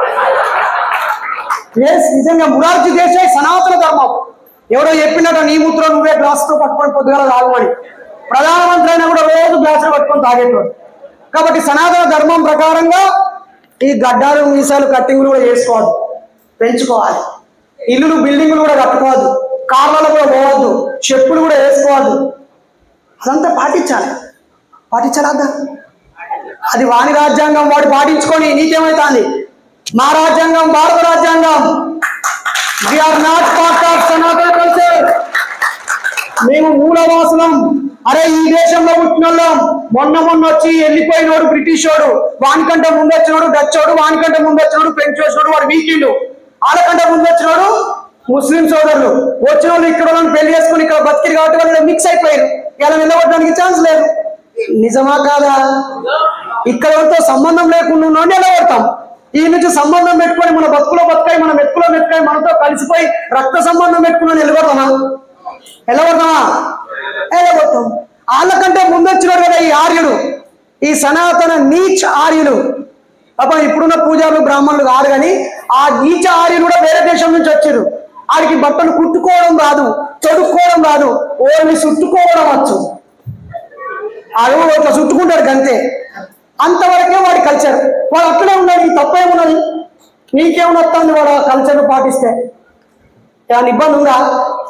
Yes, నిజంగా మురార్జీ దేశాయ్ సనాతన ధర్మం ఎవరో చెప్పినట్టు నీ మూత్రం నువ్వే గ్లాసుతో పట్టుకొని పొద్దుగల తాగమని ప్రధానమంత్రి అయినా కూడా రోజు గ్లాసులు పట్టుకొని తాగేటోడు కాబట్టి సనాతన ధర్మం ప్రకారంగా ఈ గడ్డాలు మీసాలు కట్టింగులు కూడా చేసుకోవద్దు పెంచుకోవాలి ఇల్లులు బిల్డింగులు కూడా కట్టుకోవద్దు కార్లలో కూడా పోవద్దు చెప్పులు కూడా వేసుకోవద్దు అదంతా పాటించాలి పాటించాలా వద్దా? అది వాణి రాజ్యాంగం వాడు పాటించుకొని నీకేమైతుంది మా రాజ్యాంగం భారత రాజ్యాంగం ఆర్ నాట్ పార్ట్ ఆఫ్ సనాతన కల్చర్ మేము మూలవాసులం అరే ఈ దేశంలో పుట్టినోళ్ళం మొన్న మొన్న వచ్చి వెళ్ళిపోయినోడు బ్రిటిష్ వాడు వానికంటే ముందు వచ్చినోడు డచ్ వాడు వానికంటే ముందు వచ్చినోడు ఫ్రెంచ్ వచ్చినోడు వాడు వీకెండ్ వాళ్ళకంటే ముందు వచ్చినోడు ముస్లిం సోదరులు వచ్చిన వాళ్ళు ఇక్కడ వాళ్ళని పెళ్లి చేసుకుని ఇక్కడ బతికిరు కాబట్టి వాళ్ళు మిక్స్ అయిపోయారు ఇలా వెళ్ళగొట్టడానికి ఛాన్స్ లేదు నిజమా కాదా ఇక్కడ ఎవరితో సంబంధం లేకుండా ఉన్నోడిని ఎలా కొడతాం ఈ నుంచి సంబంధం పెట్టుకొని మన బతుకులో బతుకాయి మన మెతుకులో మెతుకాయి మనతో కలిసిపోయి రక్త సంబంధం పెట్టుకుని వెళ్ళగొడతామా వెళ్ళగొడతామా వెళ్ళగొట్టాం వాళ్ళకంటే ముందు వచ్చినాడు కదా ఈ ఆర్యుడు ఈ సనాతన నీచ్ ఆర్యులు పాపం ఇప్పుడున్న పూజారులు బ్రాహ్మణులు కాదు కానీ ఆ నీచ ఆర్యులు కూడా వేరే దేశం నుంచి వచ్చారు వాడికి బట్టలు కుట్టుకోవడం రాదు తొడుక్కోవడం రాదు ఓన్లీ చుట్టుకోవడం వచ్చు ఆడు ఇట్లా చుట్టుకుంటాడు అంతే అంతవరకే వాడి కల్చర్ వాడు అక్కడే ఉన్నాడు ఈ తప్పేమున్నది నీకేమన్నా వస్తుంది వాడు ఆ కల్చర్ పాటిస్తే ఏమైనా ఇబ్బంది ఉందా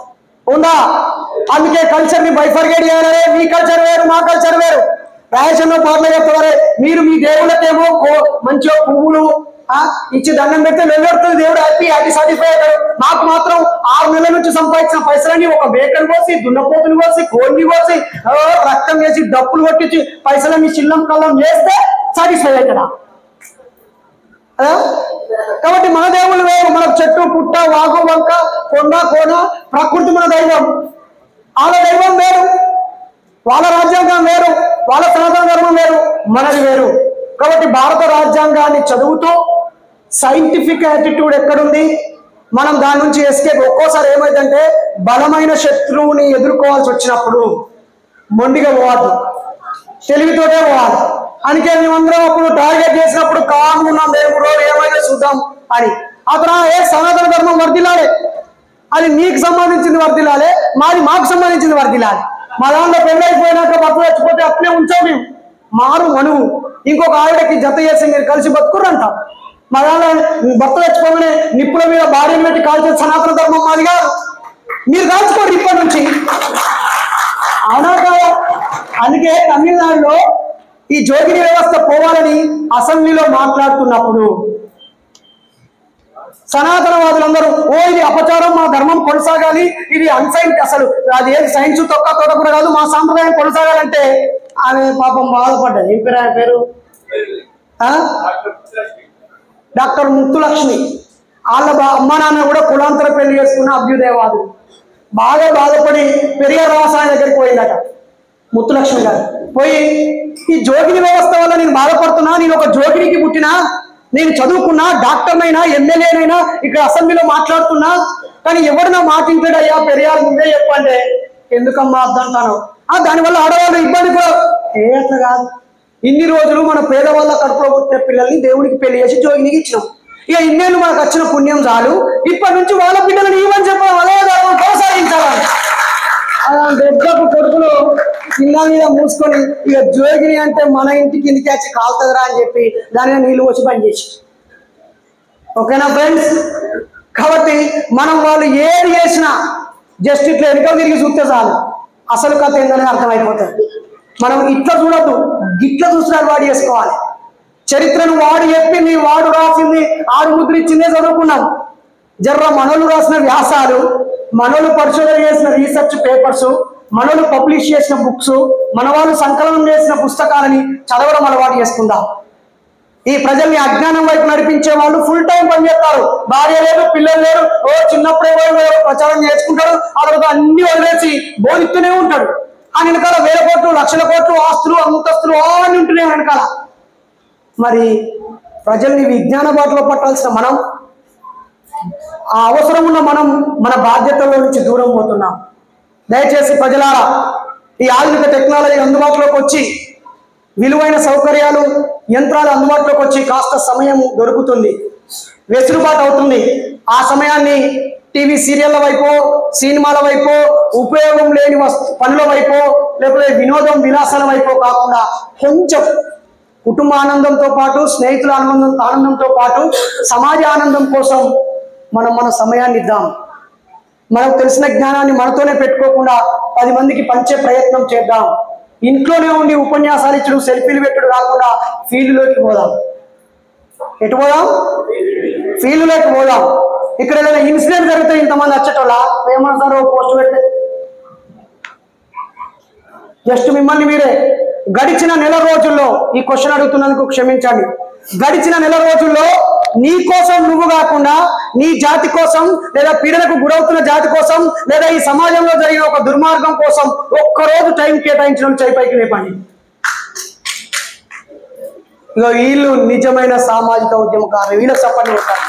ఉందా అందుకే కల్చర్ ని బైఫర్గేట్ చేయాలి మీ కల్చర్ వేరు మా కల్చర్ వేరు రాయసంలో పాటలు చెప్తారే మీరు మీ దేవుళ్ళకేమో కో- మంచిగా పువ్వులు ఆ, ఇచ్చి దండం పెడితే వెళ్ళొడుతుంది దేవుడు హ్యాపీ హ్యాపీ సాటిస్ఫై అవుతాడు మాకు మాత్రం ఆరు నెలల నుంచి సంపాదించిన పైసలని ఒక బేకర్ కోసి దున్నపోతులు కోసి కోడిని కోసి ఆ, రక్తం వేసి డప్పులు కొట్టించి పైసలని చిల్లం కల్లం చేస్తే సాటిస్ఫై అవుతాడా కదా? కాబట్టి మన దేవుళ్ళు వేరు మనకు చెట్టు పుట్ట వాగు వంక కొండ కోన ప్రకృతి మన దైవం వాళ్ళ దైవం వేరు వాళ్ళ రాజ్యాంగం వేరు వాళ్ళ సనాతన ధర్మం వేరు మనది వేరు కాబట్టి భారత రాజ్యాంగాన్ని చదువుతూ సైంటిఫిక్ యాటిట్యూడ్ ఎక్కడుంది మనం దాని నుంచి ఎస్కేప్ ఒక్కోసారి ఏమైందంటే బలమైన శత్రువుని ఎదుర్కోవాల్సి వచ్చినప్పుడు మొండిగా పోవద్దు తెలివితోటే పోవాలి అందుకే మేమందరం అప్పుడు టార్గెట్ చేసినప్పుడు కాము ఉన్నాం దేవుడు రోజు ఏమైనా చూద్దాం అని అతను ఏ సనాతన ధర్మం వర్దిలాలి అది మీకు సంబంధించింది వర్దిలాలి మాది మాకు సంబంధించింది వర్దిలాలి మా దాంట్లో పెళ్ళి అయిపోయినాక భర్త చచ్చిపోతే అట్లే ఉంచాం మేము మారు మనువు ఇంకొక ఆవిడకి జత చేసి మీరు కలిసి బతుకుర్రంట మా దాంట్లో భర్త చచ్చిపోగానే నిప్పుల మీద భార్యను పెట్టి కాల్చే సనాతన ధర్మం మాది కాదు మీరు కాల్చుకోండి ఇప్పటి నుంచి అవునా కాదా అందుకే తమిళనాడులో ఈ జోగిని వ్యవస్థ పోవాలని అసెంబ్లీలో మాట్లాడుతున్నప్పుడు సనాతనవాదులందరూ ఓ ఇది అపచారం మా ధర్మం కొనసాగాలి ఇది అన్సైన్ అసలు అది ఏది సైన్స్ తొక్క తోట కూడా కాదు మా సాంప్రదాయం కొనసాగాలంటే ఆమె పాపం బాధపడ్డది ఏం పేరు ఆయన పేరు ఆ? డాక్టర్ ముత్తులక్ష్మి వాళ్ళ బా అమ్మ నాన్న కూడా కులాంతర పెళ్లి చేసుకున్న అభ్యుదయవాదులు బాగా బాధపడి పెరియార్ రామస్వామి దగ్గరికి పోయిందట ముత్తులక్ష్మి గారు పోయి ఈ జోగిని వ్యవస్థ వల్ల నేను బాధపడుతున్నా నేను ఒక జోగినికి పుట్టినా నేను చదువుకున్నా డాక్టర్నైనా ఎమ్మెల్యేనైనా ఇక్కడ అసెంబ్లీలో మాట్లాడుతున్నా కానీ ఎవరు నా మాట వింటాడయ్యా పెరియార్ ముందే చెప్పండి ఎందుకమ్మా అద్దంటాను ఆ దానివల్ల ఆడవాళ్ళు ఇబ్బంది కూడా ఏ అట్లా కాదు ఇన్ని రోజులు మన పేదవాళ్ళ కడుపులో పుట్టిన పిల్లల్ని దేవుడికి పెళ్లి చేసి జోగినికి ఇచ్చినాం ఇక ఇన్నేళ్ళు మనకు వచ్చిన పుణ్యం చాలు ఇప్పటి నుంచి వాళ్ళ బిడ్డలను ఇవ్వని చెప్పడం అదే ధర్మం కొనసాగించాలి దెబ్బకు కొడుకులు కింద మీద మూసుకొని ఇక జోగిని అంటే మన ఇంటి కిందికి వచ్చి కాలుతుందిరా అని చెప్పి దాని మీద నీళ్ళు వచ్చి పని చేసి ఓకేనా ఫ్రెండ్స్ కాబట్టి మనం వాళ్ళు ఏది చేసినా జస్ట్ ఇట్లా వెనుక తిరిగి చూస్తే చాలు అసలు కథ ఏందనేది అర్థమైపోతుంది మనం ఇట్లా చూడద్దు గిట్ల చూసినట్టు వాడు చేసుకోవాలి చరిత్రను వాడు చెప్పింది వాడు రాసింది ఆడు ముద్ర ఇచ్చిందే చదువుకున్నాం జర్ర మనోళ్ళు రాసిన వ్యాసాలు మనోళ్ళు పరిశోధన చేసిన రీసెర్చ్ పేపర్స్ మనోళ్ళు పబ్లిష్ చేసిన బుక్స్ మన వాళ్ళు సంకలనం చేసిన పుస్తకాలని చదవడం అలవాటు చేసుకుందాం ఈ ప్రజల్ని అజ్ఞానం వైపు నడిపించే వాళ్ళు ఫుల్ టైం పనిచేస్తారు భార్య లేదు పిల్లలు లేరు ఓ చిన్నప్పుడే పోయి ఏవో ప్రచారం నేర్చుకుంటాడు ఆ తర్వాత అన్ని వదిలేసి బోధిస్తూనే ఉంటాడు ఆ వెనకాల వేల కోట్లు లక్షల కోట్లు ఆస్తులు అంతస్తులు అన్ని ఉంటున్నాయి వెనకాల మరి ప్రజల్ని విజ్ఞాన బాటలో పట్టాల్సిన మనం ఆ అవసరం ఉన్న మనం మన బాధ్యతల్లో నుంచి దూరం పోతున్నాం దయచేసి ప్రజలారా ఈ ఆధునిక టెక్నాలజీ అందుబాటులోకి వచ్చి విలువైన సౌకర్యాలు యంత్రాలు అందుబాటులోకి వచ్చి కాస్త సమయం దొరుకుతుంది వెసులుబాటు అవుతుంది ఆ సమయాన్ని టీవీ సీరియళ్ల వైపు సినిమాల వైపు ఉపయోగం లేని వస్తు పనుల వైపు లేకపోతే వినోదం విలాసాల వైపు కాకుండా కొంచెం కుటుంబ ఆనందంతో పాటు స్నేహితుల ఆనందం ఆనందంతో పాటు సమాజ ఆనందం కోసం మనం మన సమయాన్ని ఇద్దాం మనకు తెలిసిన జ్ఞానాన్ని మనతోనే పెట్టుకోకుండా పది మందికి పంచే ప్రయత్నం చేద్దాం ఇంట్లోనే ఉండి ఉపన్యాసాలు ఇచ్చడం సెల్ఫీలు పెట్టుడు కాకుండా ఫీల్డ్లోకి పోదాం ఎటు పోదాం ఫీల్డ్లోకి పోదాం ఇక్కడ ఏదైనా ఇన్సిడెంట్ జరిగితే ఇంతమంది వచ్చేటోళ్ళ ఏమంటారు పోస్ట్ పెడితే జస్ట్ మిమ్మల్ని మీరే గడిచిన నెల రోజుల్లో ఈ క్వశ్చన్ అడుగుతున్నందుకు క్షమించండి గడిచిన నెల రోజుల్లో నీ కోసం నువ్వు కాకుండా నీ జాతి కోసం లేదా పీడనకు గురవుతున్న జాతి కోసం లేదా ఈ సమాజంలో జరిగిన ఒక దుర్మార్గం కోసం ఒక్కరోజు టైం కేటాయించడం చేయి పైకి లేపండి ఇగో వీళ్ళు నిజమైన సామాజిక ఉద్యమకారులు వీళ్ళ సపని ఉంటారు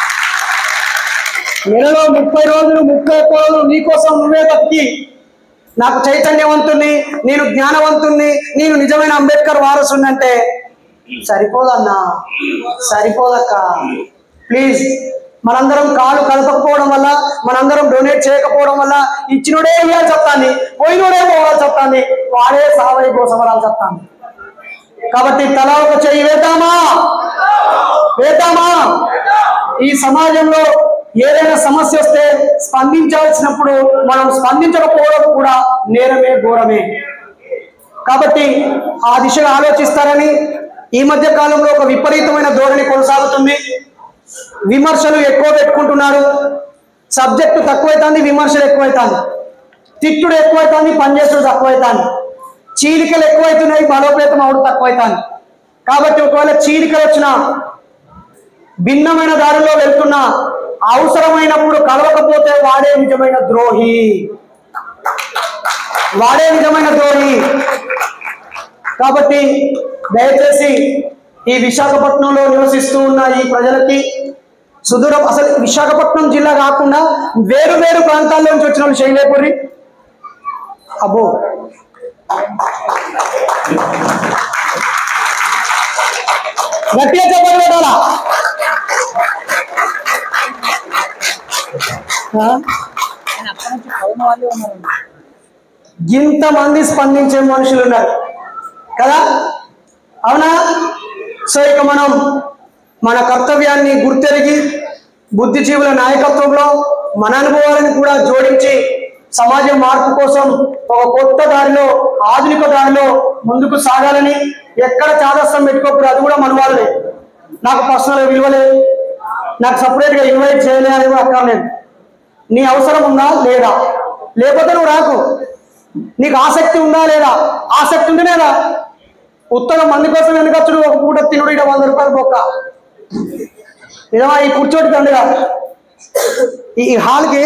నెలలో ముప్పై రోజులు ముప్పై ఒక్క రోజులు నీకోసం నువ్వే బతికి నాకు చైతన్యవంతుణ్ణి నేను జ్ఞానవంతుణ్ణి నేను నిజమైన అంబేద్కర్ వారసుని అంటే సరిపోదన్నా సరిపోదక్క ప్లీజ్ మనందరం కాలు కలపకపోవడం వల్ల మనందరం డొనేట్ చేయకపోవడం వల్ల ఇచ్చినోడే ఇవ్వాలి చెప్తాంది పోయినోడే పోవాలి చెప్తాంది వాడే సావై గోసవరాలు చెప్తాంది కాబట్టి తల ఒక చెయ్యి వేద్దామా వేద్దామా ఈ సమాజంలో ఏదైనా సమస్య వస్తే స్పందించాల్సినప్పుడు మనం స్పందించకపోవడం కూడా నేరమే ఘోరమే కాబట్టి ఆ దిశగా ఆలోచిస్తారని ఈ మధ్య కాలంలో ఒక విపరీతమైన ధోరణి కొనసాగుతుంది విమర్శలు ఎక్కువ పెట్టుకుంటున్నారు సబ్జెక్టు తక్కువైతుంది విమర్శలు ఎక్కువైతుంది తిట్టుడు ఎక్కువైతుంది పనిచేసుడు తక్కువైతుంది చీలికలు ఎక్కువైతున్నాయి బలోపేతం అవడం తక్కువైతుంది కాబట్టి ఒకవేళ చీలికలు వచ్చినా భిన్నమైన దారిలో వెళ్తున్నా అవసరమైనప్పుడు కలవకపోతే వాడే నిజమైన ద్రోహి వాడే నిజమైన ద్రోహి కాబట్టి దయచేసి ఈ విశాఖపట్నంలో నివసిస్తూ ఉన్న ఈ ప్రజలకి సుదూర అసలు విశాఖపట్నం జిల్లా కాకుండా వేరు వేరు ప్రాంతాల్లో నుంచి వచ్చిన వాళ్ళు చేయలేపుర్రి అబ్బో గట్టిగా చెప్పండి పెట్టాలా ఆ? నేను అప్పటి నుంచి పౌన వాళ్ళే ఉన్నారు ఇంతమంది స్పందించే మనుషులు ఉన్నారు కదా అవునా సో ఇక మనం మన కర్తవ్యాన్ని గుర్తెరిగి బుద్ధిజీవుల నాయకత్వంలో మన అనుభవాలను కూడా జోడించి సమాజ మార్పు కోసం ఒక కొత్త దారిలో ఆధునిక దారిలో ముందుకు సాగాలని ఎక్కడ చాదస్తం పెట్టుకోకూడదు అది కూడా మన వాళ్ళే నాకు పర్సనల్ విలువలేదు నాకు సపరేట్గా ఇన్వైట్ చేయలే అని కూడా అక్కర్లేదు నీ అవసరం ఉందా లేదా లేకపోతే నువ్వు రాకు నీకు ఆసక్తి ఉందా లేదా ఆసక్తి ఉంటేనే రా ఉత్తరం మంది కోసం ఎందుకు ఒక పూట తినుడు ఇక్కడ వంద రూపాయలు బొక్క ఇదమా ఈ కూర్చోటి పండుగ ఈ ఈ హాల్కి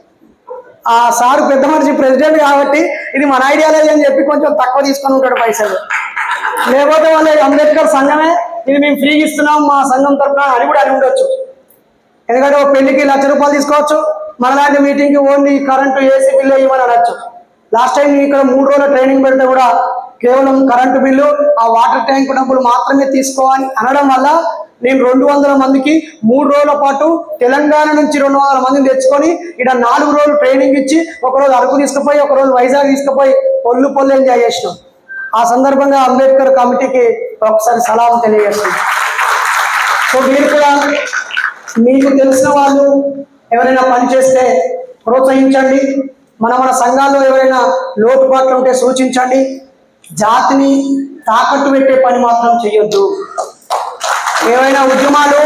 ఆ సారు పెద్ద మనిషి ప్రెసిడెంట్ కాబట్టి ఇది మన ఐడియాలజీ అని చెప్పి కొంచెం తక్కువ తీసుకొని ఉంటాడు పైసలు లేకపోతే వాళ్ళ అంబేద్కర్ సంఘమే ఇది మేము ఫ్రీగా ఇస్తున్నాం మా సంఘం తరఫున అని కూడా అని ఉండొచ్చు ఎందుకంటే ఒక పెళ్లికి లక్ష రూపాయలు తీసుకోవచ్చు మనలాంటి మీటింగ్కి ఓన్లీ కరెంటు ఏసీ బిల్లు ఇవ్వని అనొచ్చు లాస్ట్ టైం నేను ఇక్కడ మూడు రోజుల ట్రైనింగ్ పెడితే కూడా కేవలం కరెంటు బిల్లు ఆ వాటర్ ట్యాంక్ డబ్బులు మాత్రమే తీసుకోవాలి అనడం వల్ల నేను రెండు వందల మందికి మూడు రోజుల పాటు తెలంగాణ నుంచి రెండు వందల మందిని తెచ్చుకొని ఇక్కడ నాలుగు రోజులు ట్రైనింగ్ ఇచ్చి ఒకరోజు అరకు తీసుకుపోయి ఒకరోజు వైజాగ్ తీసుకుపోయి పొల్లు పొల్లు ఎంజాయ్ చేసినాం ఆ సందర్భంగా అంబేద్కర్ కమిటీకి ఒకసారి సలాం తెలియజేస్తున్నాం సో మీరు కూడా మీకు తెలిసిన వాళ్ళు ఎవరైనా పని చేస్తే ప్రోత్సహించండి మన మన సంఘాల్లో ఎవరైనా లోటుపాట్లు ఉంటే సూచించండి జాతిని తాకట్టు పెట్టే పని మాత్రం చేయొద్దు ఏవైనా ఉద్యమాలు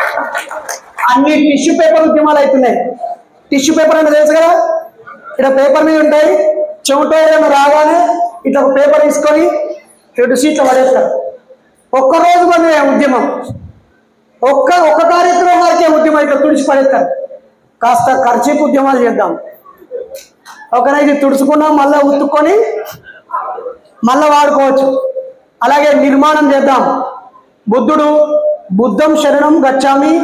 అన్ని టిష్యూ పేపర్ ఉద్యమాలు అవుతున్నాయి టిష్యూ పేపర్ అంటే తెలుసు కదా ఇక్కడ పేపర్ మీద ఉంటాయి చెమట ఏదైనా రాగానే ఇట్లా ఒక పేపర్ తీసుకొని రెండు సీట్లు పడేస్తారు ఒక్కరోజు పడిన ఉద్యమం ఒక్క ఒక్క కార్యక్రమం వరకే ఉద్యమం ఇట్లా తుడిచి పడేస్తారు కాస్త ఖర్చీపు ఉద్యమాలు చేద్దాం ఒకనా ఇది తుడుచుకున్నాం మళ్ళీ ఉత్తుకొని మళ్ళీ వాడుకోవచ్చు అలాగే నిర్మాణం చేద్దాం బుద్ధుడు బుద్ధం శరణం గచ్చామి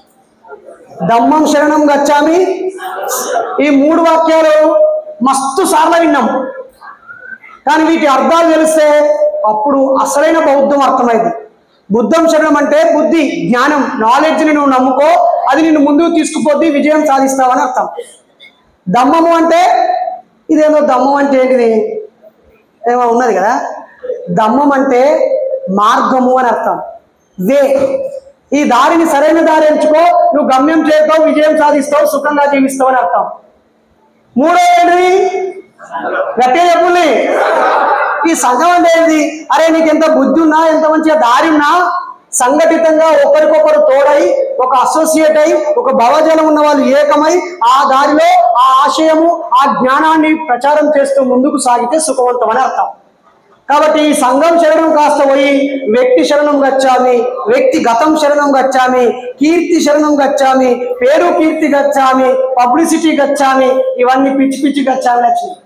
దమ్మం శరణం గచ్చామి ఈ మూడు వాక్యాలు మస్తు సార్లు విన్నాం కానీ వీటి అర్థాలు తెలిస్తే అప్పుడు అసలైన బౌద్ధం అర్థమైంది బుద్ధం శరణం అంటే బుద్ధి జ్ఞానం నాలెడ్జ్ని నువ్వు నమ్ముకో అది నిన్ను ముందుకు తీసుకుపోద్ది విజయం సాధిస్తావని అర్థం దమ్మము అంటే ఇదేదో దమ్మం అంటే ఏంటిది ఏమో ఉన్నది కదా దమ్మం అంటే మార్గము అని అర్థం వే ఈ దారిని సరైన దారి ఎంచుకో నువ్వు గమ్యం చేరుతావు విజయం సాధిస్తావు సుఖంగా జీవిస్తావు అని అర్థం మూడో ఏంటిది గట్టిగా చెప్పుల్ని ఈ సంఘం అంటే ఏంది అరే నీకు ఎంత బుద్ధి ఉన్నా ఎంత మంచిగా దారి ఉన్నా సంఘటితంగా ఒకరికొకరు తోడై ఒక అసోసియేట్ అయి ఒక భావజాలం ఉన్న వాళ్ళు ఏకమై ఆ దారిలో ఆ ఆశయము ఆ జ్ఞానాన్ని ప్రచారం చేస్తూ ముందుకు సాగితే సుఖవంతం అని అర్థం కాబట్టి ఈ సంఘం శరణం కాస్త పోయి వ్యక్తి శరణం గచ్చామి వ్యక్తి గతం శరణం గచ్చామి కీర్తి శరణం గచ్చామి పేరు కీర్తి గచ్చామి పబ్లిసిటీ గచ్చామి ఇవన్నీ పిచ్చి పిచ్చి గచ్చామి వచ్చినాయి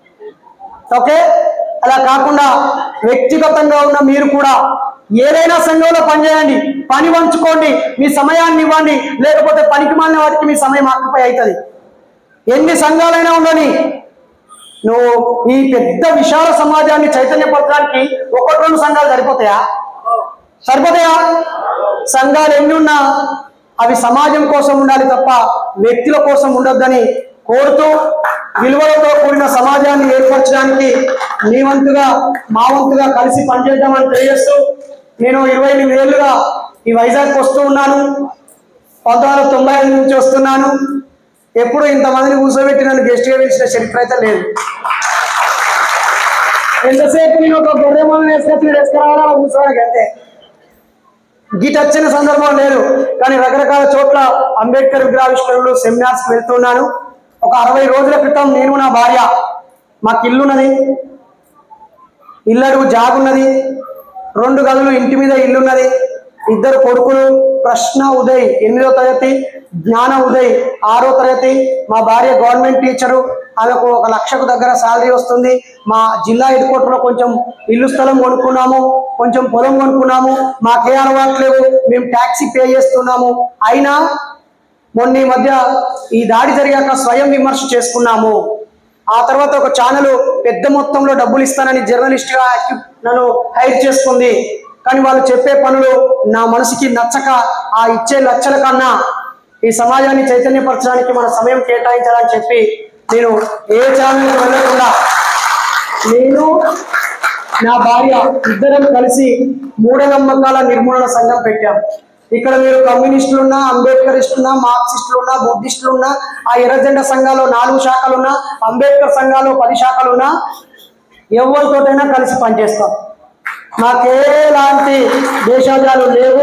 ఓకే అలా కాకుండా వ్యక్తిగతంగా ఉన్న మీరు కూడా ఏదైనా సంఘంలో పనిచేయండి పని వంచుకోండి మీ సమయాన్ని ఇవ్వండి లేకపోతే పనికి మాలిన వాటికి మీ సమయం ఆక్యుపై అవుతుంది ఎన్ని సంఘాలైనా ఉండని నువ్వు ఈ పెద్ద విశాల సమాజాన్ని చైతన్యపరచడానికి ఒకటి రెండు సంఘాలు సరిపోతాయా సరిపోతాయా సంఘాలు ఎన్ని ఉన్నా అవి సమాజం కోసం ఉండాలి తప్ప వ్యక్తుల కోసం ఉండొద్దని కోరుతూ విలువలతో కూడిన సమాజాన్ని ఏర్పరచడానికి మీ వంతుగా మా వంతుగా కలిసి పనిచేద్దామని తెలియజేస్తూ నేను ఇరవై ఎనిమిది ఏళ్ళుగా ఈ వైజాగ్ వస్తూ ఉన్నాను పంతొమ్మిది వందల తొంభై ఐదు నుంచి వస్తున్నాను ఎప్పుడు ఇంతమందిని కూర్చోబెట్టి నన్ను గెస్ట్గా పిలిచిన చరిత్ర అయితే లేదు ఎంతసేపు నేను ఒక గొర్రె మందుని వేసుకొచ్చి వేసుకురావాలా అలా కూర్చోడానికి అంతే గీట వచ్చిన సందర్భం లేదు కానీ రకరకాల చోట్ల అంబేద్కర్ విగ్రహావిష్కరణలు సెమినార్స్ వెళ్తున్నాను ఒక అరవై రోజుల క్రితం నేను నా భార్య మాకు ఇల్లున్నది ఇల్లడు జాగున్నది రెండు గదులు ఇంటి మీద ఇల్లున్నది ఇద్దరు కొడుకులు ప్రశ్న ఉదయ్ ఎనిమిదో తరగతి జ్ఞాన ఉదయ్ ఆరో తరగతి మా భార్య గవర్నమెంట్ టీచరు ఆమెకు ఒక లక్షకు దగ్గర శాలరీ వస్తుంది మా జిల్లా హెడ్ క్వార్టర్లో కొంచెం ఇల్లు స్థలం కొనుక్కున్నాము కొంచెం పొలం కొనుక్కున్నాము మాకే అలవాటు లేవు మేము ట్యాక్సీ పే చేస్తున్నాము అయినా మొన్న ఈ మధ్య ఈ దాడి జరిగాక స్వయం విమర్శ చేసుకున్నాము ఆ తర్వాత ఒక ఛానల్ పెద్ద మొత్తంలో డబ్బులు ఇస్తానని జర్నలిస్ట్ గా నన్ను హైర్ చేసుకుంది కానీ వాళ్ళు చెప్పే పనులు నా మనసుకి నచ్చక ఆ ఇచ్చే లక్షల కన్నా ఈ సమాజాన్ని చైతన్యపరచడానికి మన సమయం కేటాయించాలని చెప్పి నేను ఏ ఛానల్ వెళ్ళకుండా నేను నా భార్య ఇద్దరం కలిసి మూఢనమ్మకాల నిర్మూలన సంఘం పెట్టాం ఇక్కడ మీరు కమ్యూనిస్టులున్నా అంబేద్కరిస్టున్నా మార్క్సిస్టులున్నా బుద్ధిస్టులున్నా ఆ ఎర్రజెండా సంఘాలు నాలుగు శాఖలున్నా అంబేద్కర్ సంఘాలు పది శాఖలున్నా ఎవరితోటైనా కలిసి పనిచేస్తాం మాకేలాంటి దేశాజాలు లేవు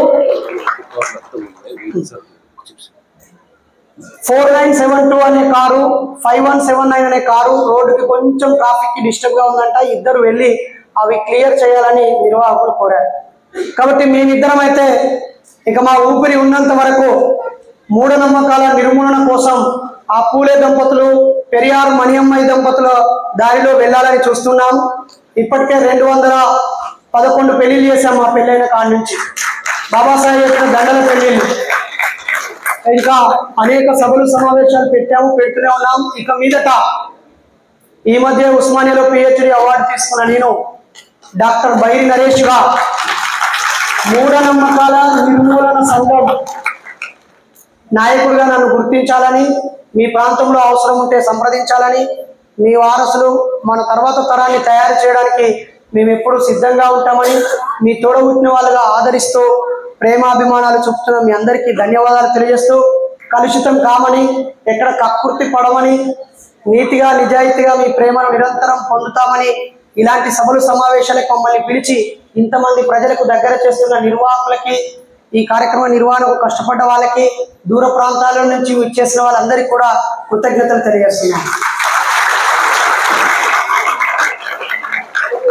ఫోర్ నైన్ సెవెన్ టూ అనే car five one seven nine అనే కారు రోడ్డుకి కొంచెం ట్రాఫిక్ కి డిస్టర్బ్ గా ఉందంట ఇద్దరు వెళ్ళి అవి క్లియర్ చేయాలని నిర్వాహకులు కోరారు కాబట్టి మేమిద్దరం అయితే ఇక మా ఊపిరి ఉన్నంత వరకు మూఢనమ్మకాల నిర్మూలన కోసం ఆ పూలే దంపతులు పెరియార్ మణియమ్మాయి దంపతుల దారిలో వెళ్ళాలని చూస్తున్నాం ఇప్పటికే రెండు వందల పదకొండు పెళ్లిళ్ళు చేశాం మా పెళ్ళైన కాడి నుంచి బాబాసాహెబ్ చెప్పిన దండల పెళ్లిళ్ళు ఇంకా అనేక సభలు సమావేశాలు పెట్టాము పెడుతూనే ఉన్నాం ఇక మీదట ఈ మధ్య ఉస్మానియాలో పిహెచ్డి అవార్డు తీసుకున్న నేను డాక్టర్ బైరి నరేష్ గా మూఢనమ్మకాల నిర్మూలన సంఘం నాయకుడిగా నన్ను గుర్తించాలని మీ ప్రాంతంలో అవసరం ఉంటే సంప్రదించాలని మీ వారసులు మన తర్వాత తరాన్ని తయారు చేయడానికి మేము ఎప్పుడు సిద్ధంగా ఉంటామని మీ తోడబుట్టిన వాళ్ళగా ఆదరిస్తూ ప్రేమాభిమానాలు చూపుతున్న మీ అందరికీ ధన్యవాదాలు తెలియజేస్తూ కలుషితం కామని ఎక్కడ కక్కుర్తి పడమని నీతిగా నిజాయితీగా మీ ప్రేమను నిరంతరం పొందుతామని ఇలాంటి సభలు సమావేశాలకు మమ్మల్ని పిలిచి ఇంతమంది ప్రజలకు దగ్గర చేస్తున్న నిర్వాహకులకి ఈ కార్యక్రమ నిర్వహణకు కష్టపడ్డ వాళ్ళకి దూర ప్రాంతాల నుంచి వచ్చేసిన వాళ్ళందరికీ కూడా కృతజ్ఞతలు తెలియజేస్తున్నాను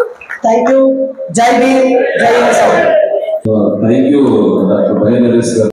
థ్యాంక్ యూ జై భీమ్ జై హింద్ థ్యాంక్ యూ డాక్టర్ భయ నరేష్ గారు